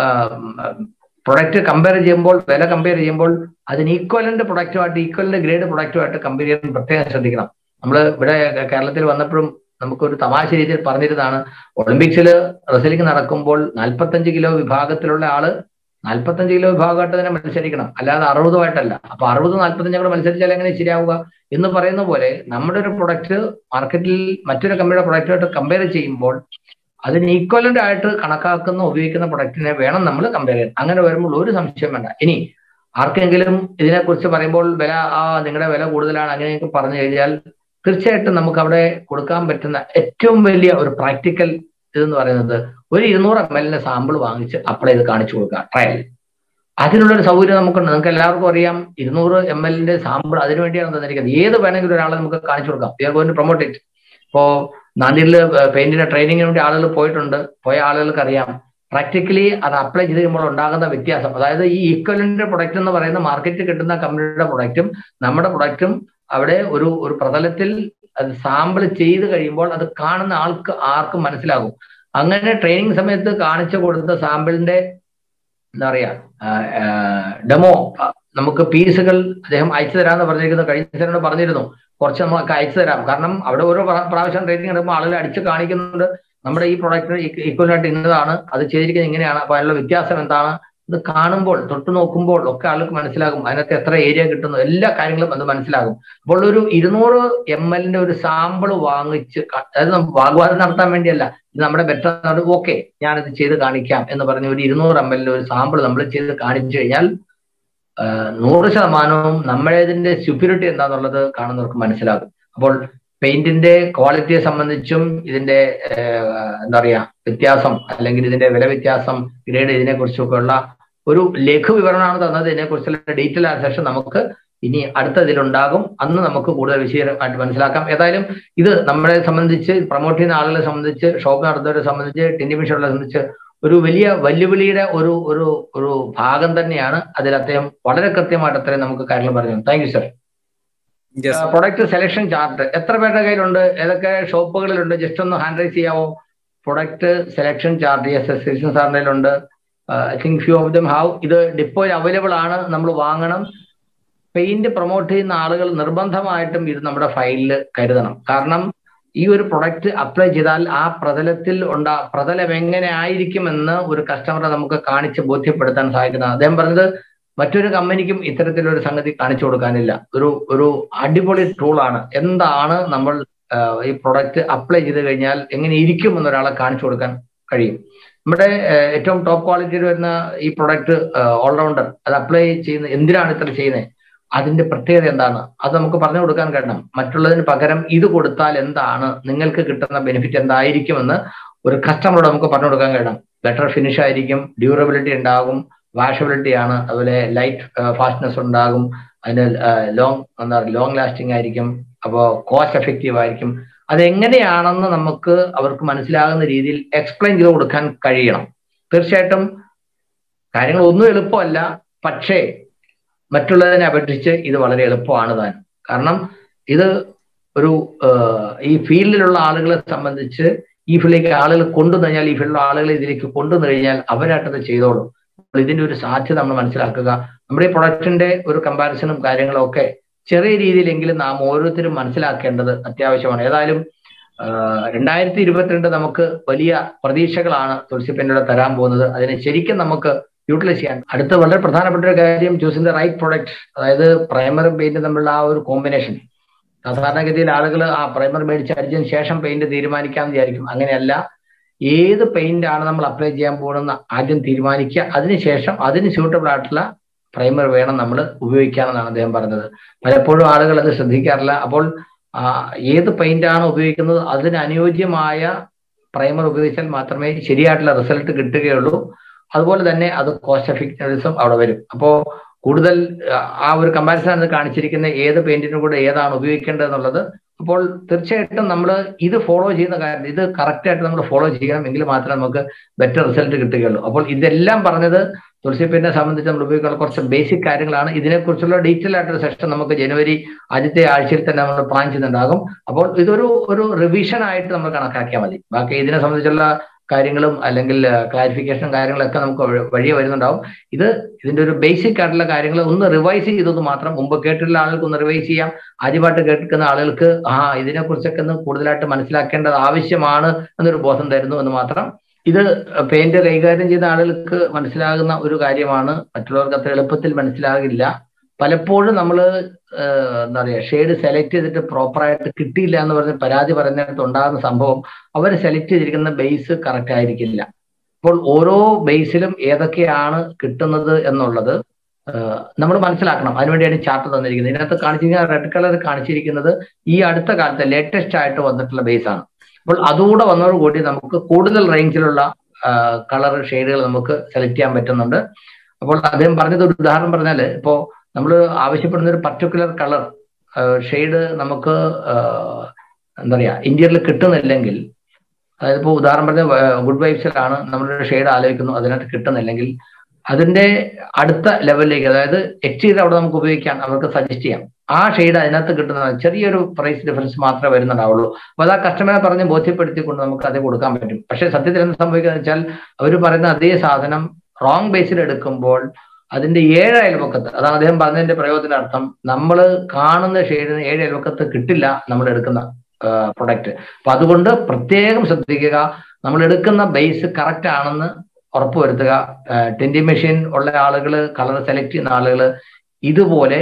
പ്രൊഡക്റ്റ് കമ്പയർ ചെയ്യുമ്പോൾ വില കമ്പയർ ചെയ്യുമ്പോൾ അതിന് ഈക്വലന്റ് പ്രൊഡക്റ്റുമായിട്ട് ഈക്വലന്റ് ഗ്രേഡ് പ്രൊഡക്റ്റുമായിട്ട് കമ്പയർ ചെയ്യാൻ പ്രത്യേകം ശ്രദ്ധിക്കണം നമ്മൾ ഇവിടെ കേരളത്തിൽ വന്നപ്പോഴും നമുക്കൊരു തമാശ രീതിയിൽ പറഞ്ഞിരുന്നതാണ് ഒളിമ്പിക്സിൽ റെസ്ലിംഗ് നടക്കുമ്പോൾ നാൽപ്പത്തഞ്ച് കിലോ വിഭാഗത്തിലുള്ള ആള് നാൽപ്പത്തഞ്ച് കിലോ വിഭാഗമായിട്ട് തന്നെ മത്സരിക്കണം അല്ലാതെ അറുപതുമായിട്ടല്ല അപ്പൊ അറുപത് നാൽപ്പത്തഞ്ച് കൂടെ മത്സരിച്ചാൽ എങ്ങനെ ശരിയാവുക എന്ന് പറയുന്ന പോലെ നമ്മുടെ ഒരു പ്രൊഡക്റ്റ് മാർക്കറ്റിൽ മറ്റൊരു കമ്പനിയുടെ പ്രൊഡക്റ്റുമായിട്ട് കമ്പയർ ചെയ്യുമ്പോൾ അതിന് ഈക്വലന്റ് ആയിട്ട് കണക്കാക്കുന്ന ഉപയോഗിക്കുന്ന പ്രൊഡക്റ്റിനെ വേണം നമ്മൾ കമ്പയർ ചെയ്യാൻ അങ്ങനെ വരുമ്പോൾ ഒരു സംശയം വേണ്ട ഇനി ആർക്കെങ്കിലും ഇതിനെക്കുറിച്ച് പറയുമ്പോൾ വില ആ നിങ്ങളുടെ വില കൂടുതലാണ് അങ്ങനെയൊക്കെ പറഞ്ഞു കഴിഞ്ഞാൽ തീർച്ചയായിട്ടും നമുക്ക് അവിടെ കൊടുക്കാൻ പറ്റുന്ന ഏറ്റവും വലിയ ഒരു പ്രാക്ടിക്കൽ ഇതെന്ന് പറയുന്നത് ഒരു ഇരുന്നൂറ് എം എല്ലിന്റെ സാമ്പിൾ വാങ്ങിച്ച് അപ്ലൈ ചെയ്ത് കാണിച്ചു കൊടുക്കുക ട്രയൽ അതിനുള്ള ഒരു സൗകര്യം നമുക്കുണ്ട് നിങ്ങൾക്ക് എല്ലാവർക്കും അറിയാം ഇരുന്നൂറ് എം എല്ലിന്റെ സാമ്പിൾ അതിനു വേണ്ടിയാണ് തന്നിരിക്കുന്നത് ഏത് വേണമെങ്കിലും ഒരാളെ നമുക്ക് കാണിച്ചു കൊടുക്കാം we are going to promote it ഇപ്പോ നാന്ദിയിൽ പെയിന്റിന്റെ ട്രെയിനിങ്ങിന് വേണ്ടി ആളുകൾ പോയിട്ടുണ്ട് പോയ ആളുകൾക്ക് അറിയാം പ്രാക്ടിക്കലി അത് അപ്ലൈ ചെയ്ത് കഴിയുമ്പോൾ ഉണ്ടാകുന്ന വ്യത്യാസം അതായത് ഈ ഈക്വലന്റ് പ്രൊഡക്റ്റ് എന്ന് പറയുന്ന മാർക്കറ്റിൽ കിട്ടുന്ന കമ്പനിയുടെ പ്രൊഡക്റ്റും നമ്മുടെ പ്രൊഡക്റ്റും അവിടെ ഒരു ഒരു പ്രതലത്തിൽ അത് സാമ്പിൾ ചെയ്ത് കഴിയുമ്പോൾ അത് കാണുന്ന ആൾക്ക് ആർക്കും മനസ്സിലാകും അങ്ങനെ ട്രെയിനിങ് സമയത്ത് കാണിച്ചു കൊടുത്ത സാമ്പിളിന്റെ എന്താ പറയാ ഡെമോ നമുക്ക് പീസുകൾ അദ്ദേഹം അയച്ചു തരാമെന്ന് പറഞ്ഞിരിക്കുന്നു കഴിഞ്ഞ ദിവസം പറഞ്ഞിരുന്നു കുറച്ച് നമുക്ക് അയച്ചു തരാം കാരണം അവിടെ ഓരോ പ്രാവശ്യം ട്രെയിനിങ് എടുക്കുമ്പോൾ ആളുകൾ അടിച്ച് കാണിക്കുന്നുണ്ട് നമ്മുടെ ഈ പ്രൊഡക്റ്റ് ഈക്വലായിട്ട് ഇന്നതാണ് അത് ചെയ്തിരിക്കുന്നത് ഇങ്ങനെയാണ് അപ്പൊ അതിനുള്ള വ്യത്യാസം എന്താണ് ഇത് കാണുമ്പോൾ തൊട്ട് നോക്കുമ്പോൾ ഒക്കെ ആൾക്ക് മനസ്സിലാകും അതിനകത്ത് എത്ര ഏരിയ കിട്ടുന്നു എല്ലാ കാര്യങ്ങളും അത് മനസ്സിലാകും അപ്പോൾ ഒരു ഇരുന്നൂറ് എം എല്ലിന്റെ ഒരു സാമ്പിൾ വാങ്ങിച്ച് അതായത് വാഗ്വാദം നടത്താൻ വേണ്ടിയല്ല ഇത് നമ്മുടെ ബെറ്റർ ഓക്കെ ഞാനിത് ചെയ്ത് കാണിക്കാം എന്ന് പറഞ്ഞ ഒരു ഇരുന്നൂറ് എം എല്ലിന്റെ ഒരു സാമ്പിൾ നമ്മൾ ചെയ്ത് കാണിച്ചു കഴിഞ്ഞാൽ നൂറ് ശതമാനവും നമ്മളേതിന്റെ സ്യൂപ്പിരിറ്റി എന്താന്നുള്ളത് കാണുന്നവർക്ക് മനസ്സിലാകും അപ്പോൾ പെയിന്റിന്റെ ക്വാളിറ്റിയെ സംബന്ധിച്ചും ഇതിന്റെ എന്താ പറയാ വ്യത്യാസം അല്ലെങ്കിൽ ഇതിന്റെ വില വ്യത്യാസം ഗ്രേഡ് ഇതിനെ കുറിച്ചൊക്കെ ഉള്ള ഒരു ലഘു വിവരണമാണ് തന്നത് ഇതിനെക്കുറിച്ചുള്ള ഡീറ്റെയിൽ സെഷൻ നമുക്ക് ഇനി അടുത്ത ഇതിലുണ്ടാകും അന്ന് നമുക്ക് കൂടുതൽ വിശദമായിട്ട് മനസ്സിലാക്കാം ഏതായാലും ഇത് നമ്മളെ സംബന്ധിച്ച് പ്രൊമോട്ട് ചെയ്യുന്ന ആളുകളെ സംബന്ധിച്ച് ഷോപ്പ് നടത്തുന്നവരെ സംബന്ധിച്ച് ടിൻഡി മിഷനുകളെ സംബന്ധിച്ച് ഒരു വലിയ വെല്ലുവിളിയുടെ ഒരു ഒരു ഒരു ഭാഗം തന്നെയാണ് അതിൽ അദ്ദേഹം വളരെ കൃത്യമായിട്ട് അത്രയും നമുക്ക് കാര്യങ്ങൾ പറഞ്ഞു thank you sir product selection chart എത്ര പേരുടെ കയ്യിലുണ്ട് ഏതൊക്കെ ഷോപ്പുകളിലുണ്ട് ജസ്റ്റ് ഒന്ന് ഹാൻഡ് റൈസ് ചെയ്യാവോ product selection chart yes yes സാറിൻ്റെ ഉണ്ട് I think few of them have ഇത് ഡിപ്പോയിൽ അവൈലബിൾ ആണ് നമ്മൾ വാങ്ങണം പെയിന്റ് പ്രൊമോട്ട് ചെയ്യുന്ന ആളുകൾ നിർബന്ധമായിട്ടും ഇത് നമ്മുടെ ഫയലിൽ കരുതണം കാരണം ഈ ഒരു പ്രൊഡക്റ്റ് അപ്ലൈ ചെയ്താൽ ആ പ്രതലത്തിൽ ഉണ്ടാ പ്രതലം എങ്ങനെ ആയിരിക്കുമെന്ന് ഒരു കസ്റ്റമറെ നമുക്ക് കാണിച്ച് ബോധ്യപ്പെടുത്താൻ സാധിക്കുന്നതാണ് അദ്ദേഹം പറഞ്ഞത് മറ്റൊരു കമ്പനിക്കും ഇത്തരത്തിലൊരു സംഗതി കാണിച്ചു കൊടുക്കാനില്ല ഒരു ഒരു അടിപൊളി ടൂളാണ് എന്താണ് നമ്മൾ ഈ പ്രൊഡക്റ്റ് അപ്ലൈ ചെയ്ത് കഴിഞ്ഞാൽ എങ്ങനെ ഇരിക്കും എന്നൊരാളെ കാണിച്ചു കൊടുക്കാൻ കഴിയും നമ്മുടെ ഏറ്റവും ടോപ്പ് ക്വാളിറ്റിയിൽ വരുന്ന ഈ പ്രൊഡക്റ്റ് ഓൾറൗണ്ടർ അത് അപ്ലൈ ചെയ്യുന്ന എന്തിനാണ് ഇത്ര ചെയ്യുന്നത് അതിന്റെ പ്രത്യേകത എന്താണ് അത് നമുക്ക് പറഞ്ഞു കൊടുക്കാൻ കഴിയണം മറ്റുള്ളതിന് പകരം ഇത് കൊടുത്താൽ എന്താണ് നിങ്ങൾക്ക് കിട്ടുന്ന ബെനിഫിറ്റ് എന്തായിരിക്കുമെന്ന് ഒരു കസ്റ്റമറോട് നമുക്ക് പറഞ്ഞു കൊടുക്കാൻ കഴിയണം ബെറ്റർ ഫിനിഷ് ആയിരിക്കും ഡ്യൂറബിലിറ്റി ഉണ്ടാകും വാഷബിലിറ്റി ആണ് അതുപോലെ ലൈറ്റ് ഫാസ്റ്റ്നെസ് ഉണ്ടാകും അതിന് ലോങ് എന്താ പറയുക ലോങ് ലാസ്റ്റിംഗ് ആയിരിക്കും അപ്പോൾ കോസ്റ്റ് എഫക്റ്റീവ് ആയിരിക്കും അതെങ്ങനെയാണെന്ന് നമുക്ക് അവർക്ക് മനസ്സിലാകുന്ന രീതിയിൽ എക്സ്പ്ലെയിൻ ചെയ്ത് കൊടുക്കാൻ കഴിയണം തീർച്ചയായിട്ടും കാര്യങ്ങൾ ഒന്നും എളുപ്പമല്ല പക്ഷേ മറ്റുള്ളതിനെ അപേക്ഷിച്ച് ഇത് വളരെ എളുപ്പമാണ് താൻ കാരണം ഇത് ഒരു ഈ ഫീൽഡിലുള്ള ആളുകളെ സംബന്ധിച്ച് ഈ ഫീൽഡിലേക്ക് ആളുകൾ കൊണ്ടുവന്നു കഴിഞ്ഞാൽ ഈ ഫീൽഡിലുള്ള ആളുകളെ ഇതിലേക്ക് കൊണ്ടുവന്നു കഴിഞ്ഞാൽ അവരായിട്ടത് ചെയ്തോളും ഇതിന്റെ ഒരു സാധ്യത നമ്മൾ മനസ്സിലാക്കുക നമ്മുടെ ഈ പ്രൊഡക്റ്റിന്റെ ഒരു കമ്പാരിസണും കാര്യങ്ങളും ഒക്കെ ചെറിയ രീതിയിലെങ്കിലും നാം ഓരോരുത്തരും മനസ്സിലാക്കേണ്ടത് അത്യാവശ്യമാണ് ഏതായാലും രണ്ടായിരത്തി ഇരുപത്തിരണ്ട് നമുക്ക് വലിയ പ്രതീക്ഷകളാണ് തുളസി പെന്നോട് തരാൻ പോകുന്നത് അതിനെ ശരിക്കും നമുക്ക് യൂട്ടിലൈസ് ചെയ്യാൻ അടുത്ത വളരെ പ്രധാനപ്പെട്ട ഒരു കാര്യം ചൂസിങ് ദ റൈറ്റ് പ്രൊഡക്റ്റ് അതായത് പ്രൈമറി പെയിന്റ് തമ്മിലുള്ള ആ ഒരു കോമ്പിനേഷൻ സാധാരണഗതിയിൽ ആളുകൾ ആ പ്രൈമർ മേടിച്ച് അടിച്ചതിന് ശേഷം പെയിന്റ് തീരുമാനിക്കാമെന്ന് വിചാരിക്കും അങ്ങനെയല്ല ഏത് പെയിന്റ് ആണ് നമ്മൾ അപ്ലൈ ചെയ്യാൻ പോകുന്നത് ആദ്യം തീരുമാനിക്കുക അതിനുശേഷം അതിന് സ്യൂട്ടബിൾ ആയിട്ടുള്ള പ്രൈമർ വേണം നമ്മൾ ഉപയോഗിക്കാമെന്നാണ് അദ്ദേഹം പറഞ്ഞത് പലപ്പോഴും ആളുകൾ അത് ശ്രദ്ധിക്കാറില്ല അപ്പോൾ ഏത് പെയിന്റ് ആണ് ഉപയോഗിക്കുന്നത് അതിന് അനുയോജ്യമായ പ്രൈമർ ഉപയോഗിച്ചാൽ മാത്രമേ ശരിയായിട്ടുള്ള റിസൾട്ട് കിട്ടുകയുള്ളൂ അതുപോലെ തന്നെ അത് കോസ്റ്റ് എഫക്റ്റീവ്നെസ്സും അവിടെ വരും അപ്പോൾ കൂടുതൽ ആ ഒരു കമ്പാരിസൺ അത് കാണിച്ചിരിക്കുന്ന ഏത് പെയിന്റിനും കൂടെ ഏതാണ് ഉപയോഗിക്കേണ്ടത് എന്നുള്ളത് അപ്പോൾ തീർച്ചയായിട്ടും നമ്മൾ ഇത് ഫോളോ ചെയ്യുന്ന കാര്യം ഇത് കറക്റ്റ് ആയിട്ട് നമ്മൾ ഫോളോ ചെയ്യണം എങ്കിൽ മാത്രമേ നമുക്ക് ബെറ്റർ റിസൾട്ട് കിട്ടുകയുള്ളൂ അപ്പോൾ ഇതെല്ലാം പറഞ്ഞത് തുളസി പെയിനെ സംബന്ധിച്ച് നമ്മൾ ഉപയോഗിക്കുന്ന കുറച്ച് ബേസിക് കാര്യങ്ങളാണ് ഇതിനെക്കുറിച്ചുള്ള ഡീറ്റെയിൽ ആയിട്ടൊരു സെഷൻ നമുക്ക് ജനുവരി ആദ്യത്തെ ആഴ്ചയിൽ തന്നെ നമ്മൾ പ്ലാൻ ചെയ്യുന്നുണ്ടാകും അപ്പോൾ ഇതൊരു ഒരു റിവിഷൻ ആയിട്ട് നമ്മൾ കണക്കാക്കിയാൽ മതി ബാക്കി ഇതിനെ സംബന്ധിച്ചുള്ള കാര്യങ്ങളും അല്ലെങ്കിൽ ക്ലാരിഫിക്കേഷനും കാര്യങ്ങളൊക്കെ നമുക്ക് വഴിയെ വരുന്നുണ്ടാവും ഇത് ഇതിന്റെ ഒരു ബേസിക് ആയിട്ടുള്ള കാര്യങ്ങൾ ഒന്ന് റിവൈസ് ചെയ്തത് മാത്രം മുമ്പ് കേട്ടിട്ടുള്ള ആളുകൾക്ക് ഒന്ന് റിവൈസ് ചെയ്യാം ആദ്യമായിട്ട് കേൾക്കുന്ന ആളുകൾക്ക് ആ ഇതിനെക്കുറിച്ചൊക്കെ ഒന്ന് കൂടുതലായിട്ട് മനസ്സിലാക്കേണ്ടത് ആവശ്യമാണ് എന്നൊരു ബോധം തരുന്നു എന്ന് മാത്രം ഇത് പെയിന്റ് കൈകാര്യം ചെയ്ത ആളുകൾക്ക് മനസ്സിലാകുന്ന ഒരു കാര്യമാണ് മറ്റുള്ളവർക്ക് അത്ര എളുപ്പത്തിൽ മനസ്സിലാകില്ല പലപ്പോഴും നമ്മൾ എന്താ പറയുക ഷെയ്ഡ് സെലക്ട് ചെയ്തിട്ട് പ്രോപ്പറായിട്ട് കിട്ടിയില്ല എന്ന് പറഞ്ഞ് പരാതി പറയുന്നിടത്ത് ഉണ്ടാകുന്ന സംഭവം അവർ സെലക്ട് ചെയ്തിരിക്കുന്ന ബേസ് കറക്റ്റ് ആയിരിക്കില്ല അപ്പോൾ ഓരോ ബേസിലും ഏതൊക്കെയാണ് കിട്ടുന്നത് എന്നുള്ളത് നമ്മൾ മനസ്സിലാക്കണം അതിനുവേണ്ടിയാണ് ചാർട്ട് തന്നിരിക്കുന്നത് ഇതിനകത്ത് കാണിച്ചിരിക്കുന്ന റെഡ് കളർ കാണിച്ചിരിക്കുന്നത് ഈ അടുത്ത കാലത്തെ ലേറ്റസ്റ്റ് ആയിട്ട് വന്നിട്ടുള്ള ബേസ് ആണ് അപ്പോൾ അതുകൂടെ വന്നതോടുകൂടി നമുക്ക് കൂടുതൽ റേഞ്ചിലുള്ള കളർ ഷെയ്ഡുകൾ നമുക്ക് സെലക്ട് ചെയ്യാൻ പറ്റുന്നുണ്ട് അപ്പോൾ അദ്ദേഹം പറഞ്ഞത് ഒരു ഉദാഹരണം പറഞ്ഞാൽ ഇപ്പോൾ നമ്മൾ ആവശ്യപ്പെടുന്ന ഒരു പർട്ടിക്കുലർ കളർ ഷെയ്ഡ് നമുക്ക് എന്താ പറയുക ഇന്ത്യയിൽ കിട്ടുന്നില്ലെങ്കിൽ അതായത് ഇപ്പോൾ ഉദാഹരണം പറഞ്ഞ ഗുഡ് വൈബ്സിലാണ് നമ്മളൊരു ഷെയ്ഡ് ആലോചിക്കുന്നു അതിനകത്ത് കിട്ടുന്നില്ലെങ്കിൽ അതിന്റെ അടുത്ത ലെവലിലേക്ക് അതായത് എച്ച് ചെയ്ത് അവിടെ നമുക്ക് ഉപയോഗിക്കാം അവർക്ക് സജസ്റ്റ് ചെയ്യാം ആ ഷെയ്ഡ് അതിനകത്ത് കിട്ടുന്ന ചെറിയൊരു പ്രൈസ് ഡിഫറൻസ് മാത്രമേ വരുന്നുണ്ടാവുള്ളൂ അപ്പോൾ അത് ആ കസ്റ്റമറെ പറഞ്ഞ് ബോധ്യപ്പെടുത്തിക്കൊണ്ട് നമുക്ക് അത് കൊടുക്കാൻ പറ്റും പക്ഷേ സത്യത്തിൽ എന്ത് സംഭവിക്കുക വെച്ചാൽ അവർ പറയുന്ന അതേ സാധനം റോങ് ബേസിൽ എടുക്കുമ്പോൾ അതിന്റെ ഏഴ് അയൽവക്കത്ത് അതാണ് അദ്ദേഹം പറഞ്ഞതിന്റെ പ്രയോഗത്തിന്റെ അർത്ഥം നമ്മൾ കാണുന്ന ഷെയ്ഡിന് ഏഴ് അയൽവക്കത്ത് കിട്ടില്ല നമ്മൾ എടുക്കുന്ന പ്രൊഡക്റ്റ് അപ്പൊ അതുകൊണ്ട് പ്രത്യേകം ശ്രദ്ധിക്കുക നമ്മൾ എടുക്കുന്ന ബേസ് കറക്റ്റ് ആണെന്ന് ഉറപ്പുവരുത്തുക ടെൻഡി മെഷീൻ ഉള്ള ആളുകൾ കളർ സെലക്ട് ചെയ്യുന്ന ആളുകൾ ഇതുപോലെ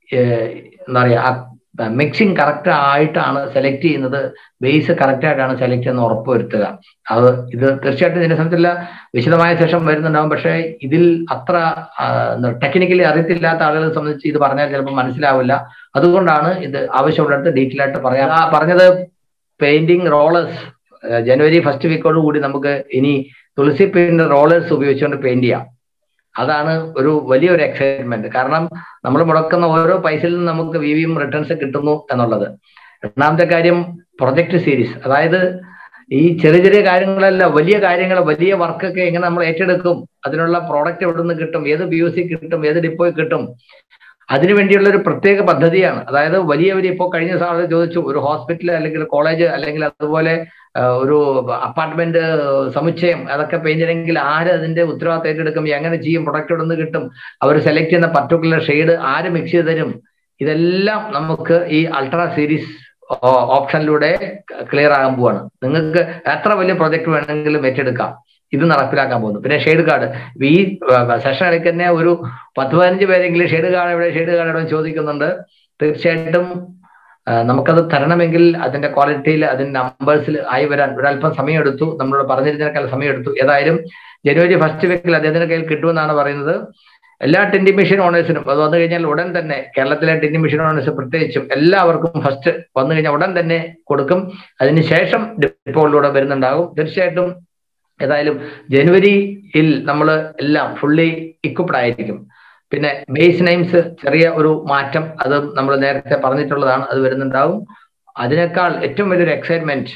എന്താ പറയുക മിക്സിങ് കറക്റ്റ് ആയിട്ടാണ് സെലക്ട് ചെയ്യുന്നത് ബേസ് കറക്റ്റ് ആയിട്ടാണ് സെലക്ട് ചെയ്യുന്നത് ഉറപ്പുവരുത്തുക അത് ഇത് തീർച്ചയായിട്ടും ഇതിനെ സംബന്ധിച്ചുള്ള വിശദമായ ശേഷം വരുന്നുണ്ടാവും പക്ഷേ ഇതിൽ അത്ര ടെക്നിക്കലി അറിയത്തില്ലാത്ത ആളുകളെ സംബന്ധിച്ച് ഇത് പറഞ്ഞാൽ ചിലപ്പോൾ മനസ്സിലാവില്ല അതുകൊണ്ടാണ് ഇത് ആവശ്യമുള്ളിടത്ത് ഡീറ്റെയിൽ ആയിട്ട് പറയാം പറഞ്ഞത് പെയിന്റിങ് റോളേഴ്സ് ജനുവരി ഫസ്റ്റ് വീക്കോട് കൂടി നമുക്ക് ഇനി തുളസി പെയിന്റ് റോളേഴ്സ് ഉപയോഗിച്ചുകൊണ്ട് പെയിന്റ് ചെയ്യാം അതാണ് ഒരു വലിയൊരു എക്സൈറ്റ്മെന്റ് കാരണം നമ്മൾ മുടക്കുന്ന ഓരോ പൈസയിൽ നിന്നും നമുക്ക് വി വിയും റിട്ടേൺസ് കിട്ടുന്നു എന്നുള്ളത് രണ്ടാമത്തെ കാര്യം പ്രൊജക്ട് സീരീസ് അതായത് ഈ ചെറിയ ചെറിയ കാര്യങ്ങളല്ല വലിയ കാര്യങ്ങൾ വലിയ വർക്കൊക്കെ എങ്ങനെ നമ്മൾ ഏറ്റെടുക്കും അതിനുള്ള പ്രോഡക്റ്റ് എവിടെ നിന്ന് കിട്ടും ഏത് പി യു സി കിട്ടും ഏത് ഡിപ്പോയിൽ കിട്ടും അതിനു വേണ്ടിയുള്ള ഒരു പ്രത്യേക പദ്ധതിയാണ് അതായത് വലിയവർ ഇപ്പോൾ കഴിഞ്ഞ സാറ് ചോദിച്ചു ഒരു ഹോസ്പിറ്റൽ അല്ലെങ്കിൽ കോളേജ് അല്ലെങ്കിൽ അതുപോലെ ഒരു അപ്പാർട്ട്മെന്റ് സമുച്ചയം അതൊക്കെ പെയിന്റ് ചെയ്യണമെങ്കിൽ ആര് അതിന്റെ ഉത്തരവാദിത്തം ഏറ്റെടുക്കും എങ്ങനെ ചെയ്യും പ്രൊഡക്റ്റ് ഇവിടെ നിന്ന് കിട്ടും അവർ സെലക്ട് ചെയ്യുന്ന പർട്ടിക്കുലർ ഷെയ്ഡ് ആര് മിക്സ് ചെയ്ത് തരും ഇതെല്ലാം നമുക്ക് ഈ അൾട്രാ സീരീസ് ഓപ്ഷനിലൂടെ ക്ലിയർ ആകാൻ പോവാണ് നിങ്ങൾക്ക് എത്ര വലിയ പ്രൊജക്ട് വേണമെങ്കിലും ഏറ്റെടുക്കാം ഇത് നടപ്പിലാക്കാൻ പോകുന്നു പിന്നെ ഷെയ്ഡ് കാർഡ് ഈ സെഷൻ ഇടയ്ക്ക് തന്നെ ഒരു പത്ത് പതിനഞ്ച് പേരെങ്കിലും ഷെയ്ഡ് കാർഡ് എവിടെ ഷെയ്ഡ് കാർഡ് എവിടെ ചോദിക്കുന്നുണ്ട് തീർച്ചയായിട്ടും നമുക്കത് തരണമെങ്കിൽ അതിന്റെ ക്വാളിറ്റിയിൽ അതിന്റെ നമ്പേഴ്സിൽ ആയി വരാൻ ഒരല്പം സമയമെടുത്തു നമ്മളോട് പറഞ്ഞിരുന്നതിനേക്കാൾ സമയമെടുത്തു ഏതായാലും ജനുവരി ഫസ്റ്റ് വീക്കിൽ അദ്ദേഹത്തിന്റെ കയ്യിൽ കിട്ടുമെന്നാണ് പറയുന്നത് എല്ലാ ടിൻഡി മെഷീൻ ഓണേഴ്സിനും അത് വന്നു കഴിഞ്ഞാൽ ഉടൻ തന്നെ കേരളത്തിലെ ടിൻഡി മെഷീൻ ഓണേഴ്സ് പ്രത്യേകിച്ചും എല്ലാവർക്കും ഫസ്റ്റ് വന്നു കഴിഞ്ഞാൽ ഉടൻ തന്നെ കൊടുക്കും അതിനുശേഷം ഡിപ്പോകളിലൂടെ വരുന്നുണ്ടാകും തീർച്ചയായിട്ടും ഏതായാലും ജനുവരിയിൽ നമ്മൾ എല്ലാം ഫുള്ളി ഇക്വിപ്ഡ് ആയിരിക്കും പിന്നെ ബേസ് നെയിംസ് ചെറിയ ഒരു മാറ്റം അത് നമ്മൾ നേരത്തെ പറഞ്ഞിട്ടുള്ളതാണ് അത് വരുന്നുണ്ടാവും അതിനേക്കാൾ ഏറ്റവും വലിയൊരു എക്സൈറ്റ്മെന്റ്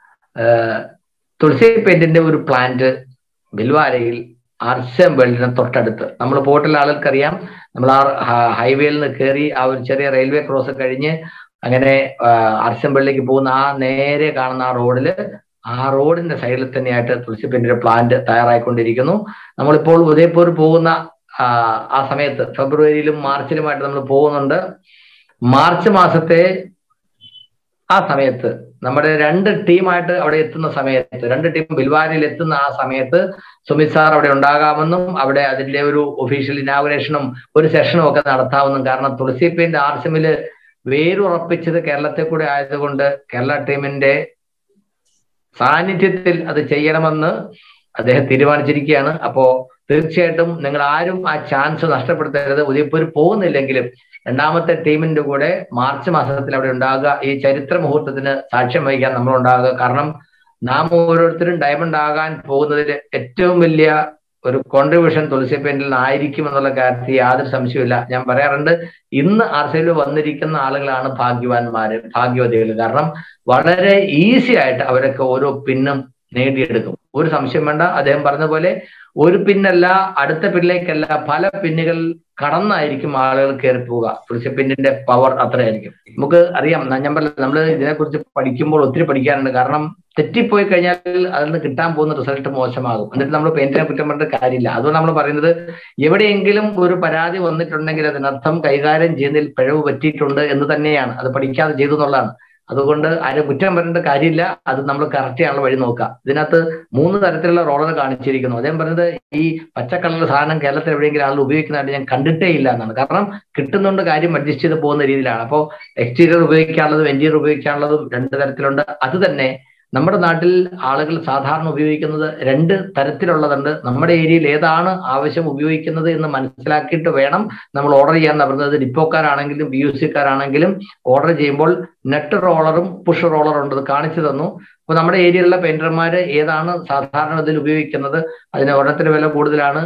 തുളസി പെയിന്റിന്റെ ഒരു പ്ലാന്റ് ബിൽവാരയിൽ ആർസം വേൾഡിന് തൊട്ടടുത്ത് നമ്മൾ പോയിട്ടുള്ള ആളുകൾക്കറിയാം നമ്മൾ ആ ഹൈവേയിൽ നിന്ന് കയറി ആ ഒരു ചെറിയ റെയിൽവേ ക്രോസ് കഴിഞ്ഞ് അങ്ങനെ ആർസം വേൾഡിലേക്ക് പോകുന്ന ആ നേരെ കാണുന്ന ആ റോഡില് ആ റോഡിന്റെ സൈഡിൽ തന്നെയായിട്ട് തുളസി പെയിന്റിന്റെ പ്ലാന്റ് തയ്യാറായിക്കൊണ്ടിരിക്കുന്നു നമ്മളിപ്പോൾ ഉദയപൂർ പോകുന്ന ആ സമയത്ത് ഫെബ്രുവരിയിലും മാർച്ചിലുമായിട്ട് നമ്മൾ പോകുന്നുണ്ട് മാർച്ച് മാസത്തെ ആ സമയത്ത് നമ്മുടെ രണ്ട് ടീമായിട്ട് അവിടെ എത്തുന്ന സമയത്ത് രണ്ട് ടീം ബിൽവാരയിൽ എത്തുന്ന ആ സമയത്ത് സുമിത് സാർ അവിടെ ഉണ്ടാകാമെന്നും അവിടെ അതിന്റെ ഒരു ഒഫീഷ്യൽ ഇനാഗുറേഷനും ഒരു സെഷനും ഒക്കെ നടത്താമെന്നും കാരണം തുളസി പെയിന്റ് ആർസിമില് വേരുറപ്പിച്ചത് കേരളത്തെ കൂടെ ആയതുകൊണ്ട് കേരള ടീമിന്റെ സാന്നിധ്യത്തിൽ അത് ചെയ്യണമെന്ന് അദ്ദേഹം തീരുമാനിച്ചിരിക്കുകയാണ് അപ്പോ തീർച്ചയായിട്ടും നിങ്ങൾ ആരും ആ ചാൻസ് നഷ്ടപ്പെടുത്തരുത് ഉദയപൂർ പോകുന്നില്ലെങ്കിലും രണ്ടാമത്തെ ടീമിന്റെ കൂടെ മാർച്ച് മാസത്തിൽ അവിടെ ഉണ്ടാകുക ഈ ചരിത്ര മുഹൂർത്തത്തിന് സാക്ഷ്യം വഹിക്കാൻ നമ്മൾ ഉണ്ടാകുക കാരണം നാം ഓരോരുത്തരും ഡയമണ്ട് ആകാൻ പോകുന്നതിൽ ഏറ്റവും വലിയ ഒരു കോൺട്രിബ്യൂഷൻ തുളസി പെയിന്റിൽ ആയിരിക്കും എന്നുള്ള കാര്യത്തിൽ യാതൊരു സംശയമില്ല ഞാൻ പറയാറുണ്ട് ഇന്ന് ആർ സി വന്നിരിക്കുന്ന ആളുകളാണ് ഭാഗ്യവാന്മാര് ഭാഗ്യവതികൾ കാരണം വളരെ ഈസി ആയിട്ട് അവരൊക്കെ ഓരോ പിന്നും നേടിയെടുക്കും ഒരു സംശയം വേണ്ട അദ്ദേഹം പറഞ്ഞ പോലെ ഒരു പിന്നല്ല അടുത്ത പിന്നിലേക്കല്ല പല പിന്നുകൾ കടന്നായിരിക്കും ആളുകൾ കയറി പോവുക തുളസി പിന്നിന്റെ പവർ അത്രയായിരിക്കും നമുക്ക് അറിയാം ഞാൻ പറഞ്ഞ നമ്മൾ ഇതിനെക്കുറിച്ച് പഠിക്കുമ്പോൾ ഒത്തിരി പഠിക്കാറുണ്ട് കാരണം തെറ്റിപ്പോയി കഴിഞ്ഞാൽ അതിൽ നിന്ന് കിട്ടാൻ പോകുന്ന റിസൾട്ട് മോശമാകും എന്നിട്ട് നമ്മൾ പെയിന്റിനെ കുറ്റം പറഞ്ഞിട്ട് കാര്യമില്ല അതുകൊണ്ട് നമ്മൾ പറയുന്നത് എവിടെയെങ്കിലും ഒരു പരാതി വന്നിട്ടുണ്ടെങ്കിൽ അതിനർത്ഥം കൈകാര്യം ചെയ്യുന്നതിൽ പിഴവ് പറ്റിയിട്ടുണ്ട് എന്ന് തന്നെയാണ് അത് പഠിക്കാതെ ചെയ്തു എന്നുള്ളതാണ് അതുകൊണ്ട് ആരും കുറ്റം പറയേണ്ട കാര്യമില്ല അത് നമ്മൾ കറക്റ്റ് ചെയ്യാനുള്ള വഴി നോക്കുക ഇതിനകത്ത് മൂന്ന് തരത്തിലുള്ള റോളർ കാണിച്ചിരിക്കുന്നു അദ്ദേഹം പറഞ്ഞത് ഈ പച്ചക്കളർ സാധനം കേരളത്തിൽ എവിടെയെങ്കിലും ആൾ ഉപയോഗിക്കുന്നതായിട്ട് ഞാൻ കണ്ടിട്ടേ ഇല്ല എന്നാണ് കാരണം കിട്ടുന്നുണ്ട് കാര്യം അഡ്ജസ്റ്റ് ചെയ്ത് പോകുന്ന രീതിയിലാണ് അപ്പോൾ എക്സ്റ്റീരിയർ ഉപയോഗിക്കാനുള്ളതും ഇന്റീരിയർ ഉപയോഗിക്കാനുള്ളതും രണ്ട് തരത്തിലുണ്ട് അത് തന്നെ നമ്മുടെ നാട്ടിൽ ആളുകൾ സാധാരണ ഉപയോഗിക്കുന്നത് രണ്ട് തരത്തിലുള്ളതുണ്ട് നമ്മുടെ ഏരിയയിൽ ഏതാണ് ആവശ്യം ഉപയോഗിക്കുന്നത് എന്ന് മനസ്സിലാക്കിയിട്ട് വേണം നമ്മൾ ഓർഡർ ചെയ്യാൻ പറഞ്ഞത് ഡിപ്പോക്കാരാണെങ്കിലും ബി യു സിക്കാരാണെങ്കിലും ഓർഡർ ചെയ്യുമ്പോൾ നെറ്റ് റോളറും പുഷ് റോളറും ഉണ്ട് അത് കാണിച്ചു തന്നു അപ്പോൾ നമ്മുടെ ഏരിയയിലുള്ള പെയിന്റർമാർ ഏതാണ് സാധാരണ ഇതിൽ ഉപയോഗിക്കുന്നത് അതിന് ഒരെണ്ണത്തിന് വില കൂടുതലാണ്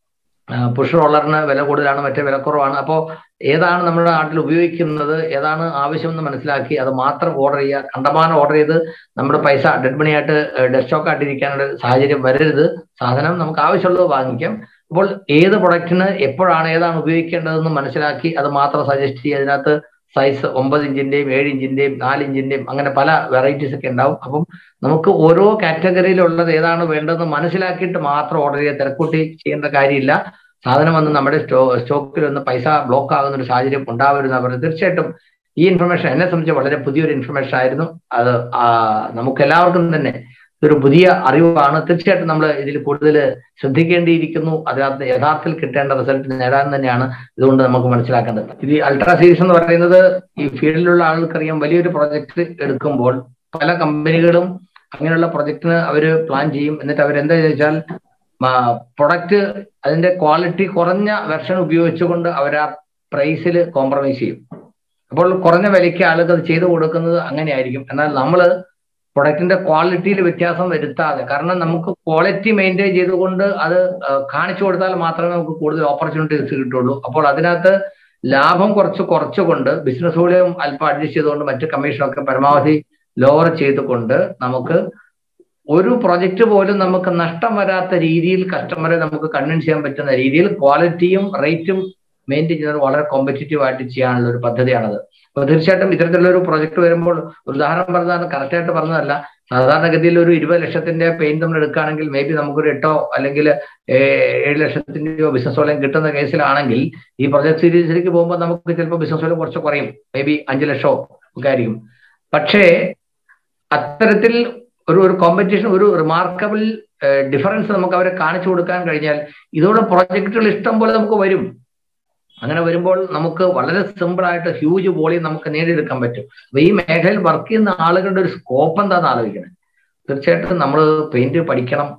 പുഷ് റോളറിന് വില കൂടുതലാണ് മറ്റേ വില കുറവാണ് അപ്പോൾ ഏതാണ് നമ്മുടെ നാട്ടിൽ ഉപയോഗിക്കുന്നത് ഏതാണ് ആവശ്യമെന്ന് മനസ്സിലാക്കി അത് മാത്രം ഓർഡർ ചെയ്യുക കണ്ടമാനം ഓർഡർ ചെയ്ത് നമ്മുടെ പൈസ ഡെഡ് മണിയായിട്ട് ഡെഡ് സ്റ്റോക്ക് ആയിട്ടിരിക്കാനുള്ള സാഹചര്യം വരരുത് സാധനം നമുക്ക് ആവശ്യമുള്ളത് വാങ്ങിക്കാം അപ്പോൾ ഏത് പ്രൊഡക്റ്റിന് എപ്പോഴാണ് ഏതാണ് ഉപയോഗിക്കേണ്ടതെന്ന് മനസ്സിലാക്കി അത് മാത്രം സജസ്റ്റ് ചെയ്യുക അതിനകത്ത് സൈസ് ഒമ്പത് ഇഞ്ചിന്റെയും ഏഴ് ഇഞ്ചിന്റെയും നാല് ഇഞ്ചിന്റെയും അങ്ങനെ പല വെറൈറ്റീസ് ഒക്കെ ഉണ്ടാവും അപ്പം നമുക്ക് ഓരോ കാറ്റഗറിയിലുള്ളത് ഏതാണ് വേണ്ടതെന്ന് മനസ്സിലാക്കിയിട്ട് മാത്രം ഓർഡർ ചെയ്യുക തിരക്കൂട്ടി ചെയ്യേണ്ട കാര്യമില്ല സാധനം വന്ന് നമ്മുടെ സ്റ്റോ സ്റ്റോക്കിൽ വന്ന് പൈസ ബ്ലോക്ക് ആകുന്ന ഒരു സാഹചര്യം ഉണ്ടാവരുന്ന പറയുന്നത് തീർച്ചയായിട്ടും ഈ ഇൻഫർമേഷൻ എന്നെ സംബന്ധിച്ച് വളരെ പുതിയൊരു ഇൻഫർമേഷൻ ആയിരുന്നു അത് നമുക്ക് എല്ലാവർക്കും തന്നെ ഇതൊരു പുതിയ അറിവാണ് തീർച്ചയായിട്ടും നമ്മൾ ഇതിൽ കൂടുതൽ ശ്രദ്ധിക്കേണ്ടിയിരിക്കുന്നു അതിനകത്ത് യഥാർത്ഥത്തിൽ കിട്ടേണ്ട റിസൾട്ട് നേടാൻ തന്നെയാണ് ഇതുകൊണ്ട് നമുക്ക് മനസ്സിലാക്കേണ്ടത് ഇത് അൾട്രാ സീരീസ് എന്ന് പറയുന്നത് ഈ ഫീൽഡിലുള്ള ആൾക്കറിയാം വലിയൊരു പ്രൊജക്ട് എടുക്കുമ്പോൾ പല കമ്പനികളും അങ്ങനെയുള്ള പ്രൊജക്ടിന് അവർ പ്ലാൻ ചെയ്യും എന്നിട്ട് അവരെന്താ ചോദിച്ചാൽ പ്രൊഡക്റ്റ് അതിന്റെ ക്വാളിറ്റി കുറഞ്ഞ വെർഷൻ ഉപയോഗിച്ചുകൊണ്ട് അവർ ആ പ്രൈസിൽ കോംപ്രമൈസ് ചെയ്യും അപ്പോൾ കുറഞ്ഞ വിലയ്ക്ക് ആളുകൾ അത് ചെയ്തു കൊടുക്കുന്നത് അങ്ങനെയായിരിക്കും എന്നാൽ നമ്മൾ പ്രൊഡക്റ്റിന്റെ ക്വാളിറ്റിയിൽ വ്യത്യാസം വരുത്താതെ കാരണം നമുക്ക് ക്വാളിറ്റി മെയിൻറ്റെയിൻ ചെയ്തുകൊണ്ട് അത് കാണിച്ചു കൊടുത്താൽ മാത്രമേ നമുക്ക് കൂടുതൽ ഓപ്പർച്യൂണിറ്റീസ് കിട്ടുള്ളൂ അപ്പോൾ അതിനകത്ത് ലാഭം കുറച്ച് കുറച്ചുകൊണ്ട് ബിസിനസ് വോളിയം അല്പം അഡ്ജസ്റ്റ് ചെയ്തുകൊണ്ട് മറ്റ് കമ്മീഷനൊക്കെ പരമാവധി ലോവർ ചെയ്തുകൊണ്ട് നമുക്ക് ഒരു പ്രൊജക്റ്റ് പോലും നമുക്ക് നഷ്ടം വരാത്ത രീതിയിൽ കസ്റ്റമറെ നമുക്ക് കൺവിൻസ് ചെയ്യാൻ പറ്റുന്ന രീതിയിൽ ക്വാളിറ്റിയും റേറ്റും മെയിൻറ്റെയിൻ ചെയ്യുന്നത് വളരെ കോമ്പറ്റീറ്റീവ് ആയിട്ട് ചെയ്യാനുള്ള ഒരു പദ്ധതിയാണത് അപ്പൊ തീർച്ചയായിട്ടും ഇത്തരത്തിലുള്ള ഒരു പ്രൊജക്ട് വരുമ്പോൾ ഒരു ഉദാഹരണം പറഞ്ഞതാണ് കറക്റ്റ് ആയിട്ട് പറഞ്ഞതല്ല സാധാരണഗതിയിൽ ഒരു ഇരുപത് ലക്ഷത്തിന്റെ പെയിന്റ് നമ്മൾ എടുക്കുകയാണെങ്കിൽ മേ ബി നമുക്കൊരു എട്ടോ അല്ലെങ്കിൽ ഏഴ് ലക്ഷത്തിന്റെയോ ബിസിനസ് വോളിയം കിട്ടുന്ന കേസിലാണെങ്കിൽ ഈ പ്രൊജക്ട് സീരീസിലേക്ക് പോകുമ്പോൾ നമുക്ക് ചിലപ്പോൾ ബിസിനസ് വോളിയം കുറച്ച് കുറയും മേ ബി അഞ്ച് ലക്ഷമോ ഒക്കെ ആയിരിക്കും പക്ഷേ അത്തരത്തിൽ ഒരു ഒരു കോമ്പറ്റീഷൻ ഒരു റിമാർക്കബിൾ ഡിഫറൻസ് നമുക്ക് അവരെ കാണിച്ചു കൊടുക്കാൻ കഴിഞ്ഞാൽ ഇതോടെ പ്രൊജക്റ്റുകൾ ഇഷ്ടം പോലെ നമുക്ക് വരും അങ്ങനെ വരുമ്പോൾ നമുക്ക് വളരെ സിമ്പിൾ ആയിട്ട് ഹ്യൂജ് വോളിയം നമുക്ക് നേടിയെടുക്കാൻ പറ്റും അപ്പൊ ഈ മേഖലയിൽ വർക്ക് ചെയ്യുന്ന ആളുകളുടെ ഒരു സ്കോപ്പ് എന്താണെന്ന് ആലോചിക്കണം തീർച്ചയായിട്ടും നമ്മൾ പെയിന്റ് പഠിക്കണം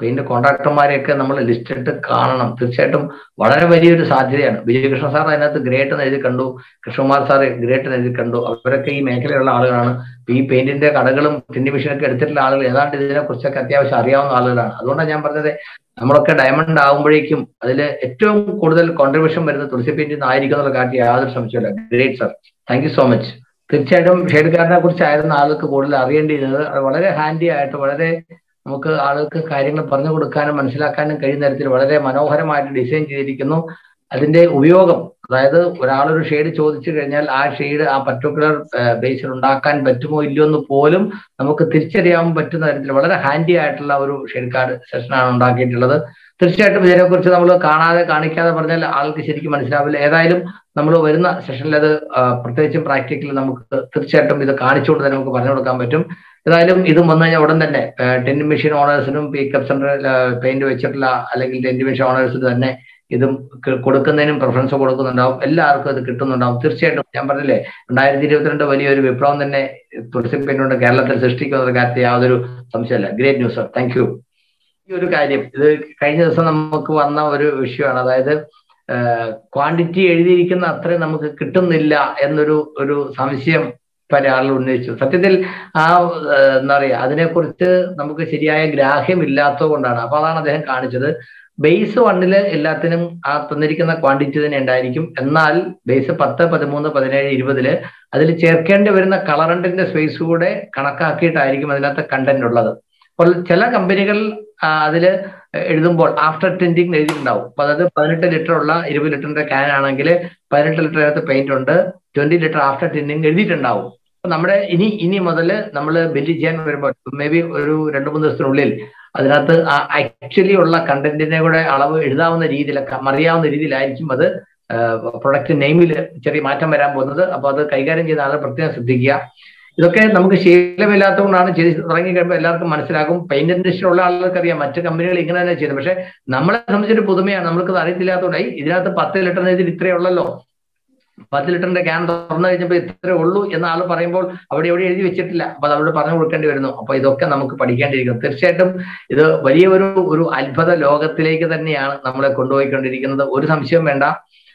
പെയിന്റ് കോൺട്രാക്ടർമാരെയൊക്കെ നമ്മൾ ലിസ്റ്റ് ഇട്ട് കാണണം തീർച്ചയായിട്ടും വളരെ വലിയൊരു സാധ്യതയാണ് വിജയകൃഷ്ണ സാർ അതിനകത്ത് ഗ്രേറ്റ് എന്ന് എഴുതി കണ്ടു കൃഷ്ണകുമാർ സാർ ഗ്രേറ്റ് എന്ന് എഴുതി കണ്ടു അവരൊക്കെ ഈ മേഖലയിലുള്ള ആളുകളാണ് ഈ പെയിന്റിന്റെ കടകളും ടിന്നി മെഷീനൊക്കെ എടുത്തിട്ടുള്ള ആളുകൾ ഏതാണ്ട് ഇതിനെ കുറിച്ചൊക്കെ അത്യാവശ്യം അറിയാവുന്ന ആളുകളാണ് അതുകൊണ്ടാണ് ഞാൻ പറഞ്ഞത് നമ്മളൊക്കെ ഡയമണ്ട് ആകുമ്പോഴേക്കും അതിൽ ഏറ്റവും കൂടുതൽ കോൺട്രിബ്യൂഷൻ വരുന്നത് തുളസി പെയിന്റിൽ നിന്നായിരിക്കും എന്നുള്ള കാര്യം യാതൊരു സംശയമില്ല great sir thank you so much തീർച്ചയായിട്ടും ഷെയ്ഡ്കാരനെ കുറിച്ചായിരുന്നു ആൾക്ക് കൂടുതൽ അറിയേണ്ടിയിരുന്നത് അത് വളരെ ഹാൻഡി ആയിട്ട് വളരെ നമുക്ക് ആളുകൾക്ക് കാര്യങ്ങൾ പറഞ്ഞു കൊടുക്കാനും മനസ്സിലാക്കാനും കഴിയുന്ന തരത്തിൽ വളരെ മനോഹരമായിട്ട് ഡിസൈൻ ചെയ്തിരിക്കുന്നു അതിന്റെ ഉപയോഗം അതായത് ഒരാളൊരു ഷെയ്ഡ് ചോദിച്ചു കഴിഞ്ഞാൽ ആ ഷെയ്ഡ് ആ പർട്ടിക്കുലർ ബേസിൽ ഉണ്ടാക്കാൻ പറ്റുമോ ഇല്ലയോ എന്ന് പോലും നമുക്ക് തിരിച്ചറിയാൻ പറ്റുന്ന തരത്തിൽ വളരെ ഹാൻഡി ആയിട്ടുള്ള ഒരു ഷെയ്ഡ് കാർഡ് സെഷനാണ് ഉണ്ടാക്കിയിട്ടുള്ളത് തീർച്ചയായിട്ടും ഇതിനെക്കുറിച്ച് നമ്മൾ കാണാതെ കാണിക്കാതെ പറഞ്ഞാൽ ആൾക്ക് ശരിക്കും മനസ്സിലാവില്ല ഏതായാലും നമ്മൾ വരുന്ന സെഷനിൽ അത് പ്രത്യേകിച്ചും പ്രാക്ടിക്കലി നമുക്ക് തീർച്ചയായിട്ടും ഇത് കാണിച്ചുകൊണ്ട് തന്നെ നമുക്ക് പറഞ്ഞു കൊടുക്കാൻ പറ്റും ഏതായാലും ഇതും വന്നു കഴിഞ്ഞാൽ ഉടൻ തന്നെ ടെന്റ് മെഷീൻ ഓണേഴ്സിനും പിക്കപ്പ് സെന്റർ പെയിന്റ് വെച്ചിട്ടുള്ള അല്ലെങ്കിൽ ടെന്റ് മെഷീൻ ഓണേഴ്സിന് തന്നെ ഇതും കൊടുക്കുന്നതിനും പ്രിഫറൻസ് കൊടുക്കുന്നുണ്ടാവും എല്ലാവർക്കും ഇത് കിട്ടുന്നുണ്ടാവും തീർച്ചയായിട്ടും ഞാൻ പറഞ്ഞില്ലേ രണ്ടായിരത്തി ഇരുപത്തിരണ്ട് വലിയൊരു വിപ്ലവം തന്നെ തുളസി പെയിന്റ് കേരളത്തിൽ സൃഷ്ടിക്കുന്ന കാര്യത്തിൽ യാതൊരു സംശയമല്ല great news sir thank you ഈ ഒരു കാര്യം ഇത് കഴിഞ്ഞ ദിവസം നമുക്ക് വന്ന ഒരു വിഷയമാണ് അതായത് ക്വാണ്ടിറ്റി എഴുതിയിരിക്കുന്ന അത്രയും നമുക്ക് കിട്ടുന്നില്ല എന്നൊരു ഒരു സംശയം പല ആളുകൾ ഉന്നയിച്ചു സത്യത്തിൽ ആ എന്താ പറയാ അതിനെക്കുറിച്ച് നമുക്ക് ശരിയായ ഗ്രാഹ്യം ഇല്ലാത്തത് കൊണ്ടാണ് അപ്പൊ അതാണ് അദ്ദേഹം കാണിച്ചത് ബേസ് വണ്ണില് എല്ലാത്തിനും ആ തന്നിരിക്കുന്ന ക്വാണ്ടിറ്റി തന്നെ ഉണ്ടായിരിക്കും എന്നാൽ ബേസ് പത്ത് പതിമൂന്ന് പതിനേഴ് ഇരുപതില് അതിൽ ചേർക്കേണ്ടി വരുന്ന കളറണ്ടിന്റെ സ്പേസ് കൂടെ കണക്കാക്കിയിട്ടായിരിക്കും അതിനകത്ത് കണ്ടന്റ് ഉള്ളത് അപ്പോൾ ചില കമ്പനികൾ അതിൽ എഴുതുമ്പോൾ ആഫ്റ്റർ ടെൻറ്റിംഗ് എഴുതിയിട്ടുണ്ടാവും അപ്പൊ അതായത് പതിനെട്ട് ലിറ്റർ ഉള്ള ഇരുപത് ലിറ്ററിന്റെ ക്യാൻ ആണെങ്കിൽ പതിനെട്ട് ലിറ്ററിനകത്ത് പെയിന്റ് ഉണ്ട് ട്വന്റി ലിറ്റർ ആഫ്റ്റർ ടെൻറ്റിംഗ് എഴുതിയിട്ടുണ്ടാവും അപ്പൊ നമ്മുടെ ഇനി ഇനി മുതൽ നമ്മൾ ബില്ല് ചെയ്യാൻ വരുമ്പോൾ മേ ബി ഒരു രണ്ട് മൂന്ന് ദിവസത്തിനുള്ളിൽ അതിനകത്ത് ആക്ച്വലി ഉള്ള കണ്ടന്റിനെ കൂടെ അളവ് എഴുതാവുന്ന രീതിയിലൊക്കെ അറിയാവുന്ന രീതിയിലായിരിക്കും അത് പ്രൊഡക്റ്റ് നെയിമിൽ ചെറിയ മാറ്റം വരാൻ പോകുന്നത് അപ്പൊ അത് കൈകാര്യം ചെയ്യുന്ന ആളുകൾ പ്രത്യേകം ശ്രദ്ധിക്കുക ഇതൊക്കെ നമുക്ക് ശീലമില്ലാത്തതുകൊണ്ടാണ് ചെയ്ത് തുടങ്ങി കഴിയുമ്പോൾ എല്ലാവർക്കും മനസ്സിലാകും പെയിന്റ് ഇൻഡസ്ട്രിയിലുള്ള ആളുകൾക്ക് അറിയാം മറ്റു കമ്പനികൾ ഇങ്ങനെ തന്നെ ചെയ്യുന്നത് പക്ഷെ നമ്മളെ സംബന്ധിച്ചൊരു പുതുമയാണ് നമ്മൾക്ക് അറിയത്തില്ലാത്തതുകൊണ്ടായി ഇതിനകത്ത് പത്ത് ലിറ്റർ ഇതിൽ ഇത്രയേ ഉള്ളല്ലോ പത്ത് ലിറ്ററിന്റെ ക്യാൻ തുറന്നു കഴിഞ്ഞപ്പോൾ ഇത്രേ ഉള്ളൂ എന്ന് ആൾ പറയുമ്പോൾ അവിടെ എവിടെ എഴുതി വെച്ചിട്ടില്ല അപ്പൊ അത് അവിടെ പറഞ്ഞു കൊടുക്കേണ്ടി വരുന്നു അപ്പൊ ഇതൊക്കെ നമുക്ക് പഠിക്കേണ്ടിയിരിക്കുന്നു തീർച്ചയായിട്ടും ഇത് വലിയ ഒരു ഒരു അത്ഭുത ലോകത്തിലേക്ക് തന്നെയാണ് നമ്മളെ കൊണ്ടുപോയിക്കൊണ്ടിരിക്കുന്നത് ഒരു സംശയവും വേണ്ട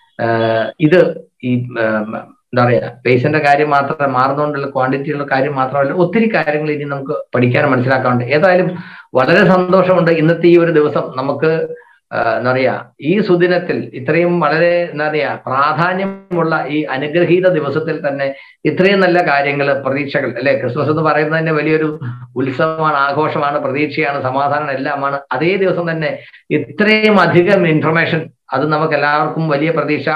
ഇത് ഈ എന്താ പറയാ പേഷ്യന്റെ കാര്യം മാത്രമല്ല മാറുന്നതുകൊണ്ടുള്ള ക്വാണ്ടിറ്റിയുള്ള കാര്യം മാത്രമല്ല ഒത്തിരി കാര്യങ്ങൾ ഇനി നമുക്ക് പഠിക്കാനും മനസ്സിലാക്കാറുണ്ട് ഏതായാലും വളരെ സന്തോഷമുണ്ട് ഇന്നത്തെ ഈ ഒരു ദിവസം നമുക്ക് എന്താ പറയാ ഈ സുദിനത്തിൽ ഇത്രയും വളരെ എന്താ പറയാ പ്രാധാന്യമുള്ള ഈ അനുഗ്രഹീത ദിവസത്തിൽ തന്നെ ഇത്രയും നല്ല കാര്യങ്ങൾ പ്രതീക്ഷകൾ അല്ലെ ക്രിസ്മസ് എന്ന് പറയുന്നത് തന്നെ വലിയൊരു ഉത്സവമാണ് ആഘോഷമാണ് പ്രതീക്ഷയാണ് സമാധാനം എല്ലാമാണ് അതേ ദിവസം തന്നെ ഇത്രയും അധികം ഇൻഫർമേഷൻ അത് നമുക്ക് എല്ലാവർക്കും വലിയ പ്രതീക്ഷ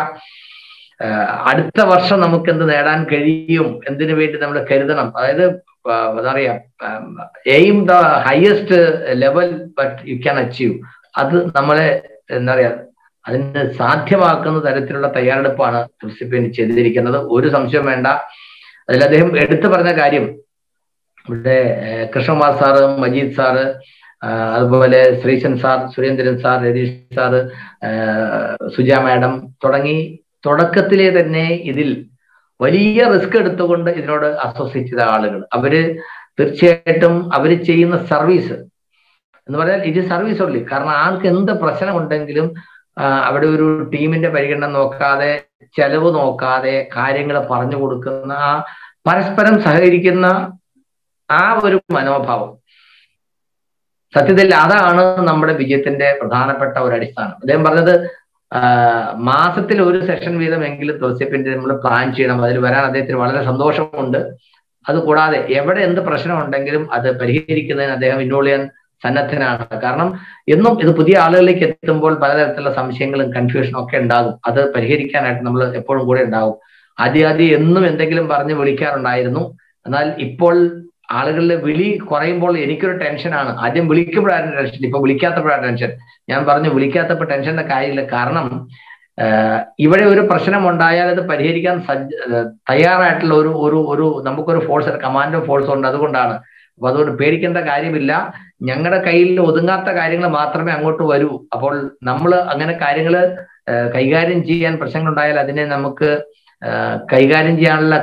അടുത്ത വർഷം നമുക്ക് എന്ത് നേടാൻ കഴിയും എന്തിനു വേണ്ടി നമ്മൾ കരുതണം അതായത് എന്താ പറയാ aim the highest level but you can achieve അത് നമ്മളെ എന്താ പറയാ അതിന് സാധ്യമാക്കുന്ന തരത്തിലുള്ള തയ്യാറെടുപ്പാണ് പ്രിൻസിപ്പൽ ചെയ്തിരിക്കുന്നത് ഒരു സംശയം വേണ്ട അതിൽ അദ്ദേഹം എടുത്തു പറഞ്ഞ കാര്യം ഇവിടെ കൃഷ്ണകുമാർ സാറ് മജീദ് സാറ് അതുപോലെ Sreesan sir Surendran sir Ratheesh sir Suja madam തുടങ്ങി തുടക്കത്തിലെ തന്നെ ഇതിൽ വലിയ റിസ്ക് എടുത്തുകൊണ്ട് ഇതിനോട് അസോസിയേറ്റ് ചെയ്ത ആളുകൾ അവര് തീർച്ചയായിട്ടും അവര് ചെയ്യുന്ന സർവീസ് എന്ന് പറഞ്ഞാൽ ഇത് സർവീസ് ഉള്ളി കാരണം ആൾക്ക് എന്ത് പ്രശ്നമുണ്ടെങ്കിലും അവിടെ ഒരു ടീമിന്റെ പരിഗണന നോക്കാതെ ചെലവ് നോക്കാതെ കാര്യങ്ങൾ പറഞ്ഞു കൊടുക്കുന്ന ആ പരസ്പരം സഹകരിക്കുന്ന ആ ഒരു മനോഭാവം സത്യത്തിൽ അതാണ് നമ്മുടെ വിജയത്തിന്റെ പ്രധാനപ്പെട്ട ഒരു അടിസ്ഥാനം അദ്ദേഹം പറഞ്ഞത് മാസത്തിൽ ഒരു സെഷൻ വീതം എങ്കിലും തുളസിപ്പിന്റെ നമ്മൾ പ്ലാൻ ചെയ്യണം അതിൽ വരാൻ അദ്ദേഹത്തിന് വളരെ സന്തോഷമുണ്ട് അതുകൂടാതെ എവിടെ എന്ത് പ്രശ്നമുണ്ടെങ്കിലും അത് പരിഹരിക്കുന്നതിന് അദ്ദേഹം ഇൻവോൾവ് ചെയ്യാൻ സന്നദ്ധനാണ് കാരണം എന്നും ഇത് പുതിയ ആളുകളിലേക്ക് എത്തുമ്പോൾ പലതരത്തിലുള്ള സംശയങ്ങളും കൺഫ്യൂഷനും ഒക്കെ ഉണ്ടാകും അത് പരിഹരിക്കാനായിട്ട് നമ്മൾ എപ്പോഴും കൂടെ ഉണ്ടാകും ആദ്യം ആദ്യം എന്നും എന്തെങ്കിലും പറഞ്ഞ് വിളിക്കാറുണ്ടായിരുന്നു എന്നാൽ ഇപ്പോൾ ആളുകളുടെ വിളി കുറയുമ്പോൾ എനിക്കൊരു ടെൻഷനാണ് ആദ്യം വിളിക്കുമ്പോഴായിരുന്നു ടെൻഷൻ ഇപ്പൊ വിളിക്കാത്തപ്പോഴാണ് ടെൻഷൻ ഞാൻ പറഞ്ഞു വിളിക്കാത്തപ്പോൾ ടെൻഷന്റെ കാര്യമില്ല കാരണം ഇവിടെ ഒരു പ്രശ്നം ഉണ്ടായാൽ അത് പരിഹരിക്കാൻ സജ്ജ തയ്യാറായിട്ടുള്ള ഒരു ഒരു ഒരു നമുക്കൊരു ഫോഴ്സ് കമാൻഡോ ഫോഴ്സ് ഉണ്ട് അതുകൊണ്ടാണ് അപ്പൊ അതുകൊണ്ട് പേടിക്കേണ്ട കാര്യമില്ല ഞങ്ങളുടെ കയ്യിൽ ഒതുങ്ങാത്ത കാര്യങ്ങൾ മാത്രമേ അങ്ങോട്ട് വരൂ അപ്പോൾ നമ്മൾ അങ്ങനെ കാര്യങ്ങൾ കൈകാര്യം ചെയ്യാൻ പ്രശ്നങ്ങൾ ഉണ്ടായാൽ അതിനെ നമുക്ക് കൈകാര്യം ചെയ്യാനുള്ള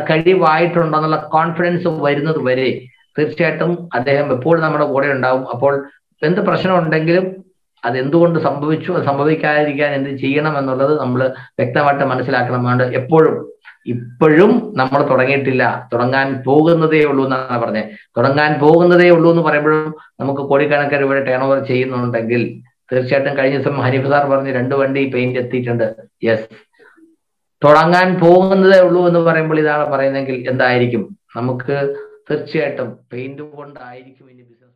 കഴിവായിട്ടുണ്ടെന്നുള്ള കോൺഫിഡൻസ് വരുന്നത് വരെ തീർച്ചയായിട്ടും അദ്ദേഹം എപ്പോഴും നമ്മുടെ കൂടെ ഉണ്ടാവും അപ്പോൾ എന്ത് പ്രശ്നം ഉണ്ടെങ്കിലും അത് എന്തുകൊണ്ട് സംഭവിച്ചു അത് സംഭവിക്കാതിരിക്കാൻ എന്ത് ചെയ്യണം എന്നുള്ളത് നമ്മൾ വ്യക്തമായിട്ട് മനസ്സിലാക്കണം വേണ്ട എപ്പോഴും ഇപ്പോഴും നമ്മൾ തുടങ്ങിയിട്ടില്ല തുടങ്ങാൻ പോകുന്നതേ ഉള്ളൂ എന്നാണ് പറഞ്ഞത് തുടങ്ങാൻ പോകുന്നതേ ഉള്ളൂ എന്ന് പറയുമ്പോഴും നമുക്ക് കോടിക്കണക്കിന് രൂപയുടെ ടേൺ ഓവർ ചെയ്യുന്നുണ്ടെങ്കിൽ തീർച്ചയായിട്ടും കഴിഞ്ഞ ദിവസം ഹനീഫ് സാർ പറഞ്ഞ് രണ്ട് വണ്ടി പെയിന്റ് എത്തിയിട്ടുണ്ട് യെസ് തുടങ്ങാൻ പോകുന്നതേ ഉള്ളൂ എന്ന് പറയുമ്പോൾ ഇതാണ് പറയുന്നതെങ്കിൽ എന്തായിരിക്കും നമുക്ക് തീർച്ചയായിട്ടും പെയിന്റ് കൊണ്ടായിരിക്കും ഇനി ബിസിനസ്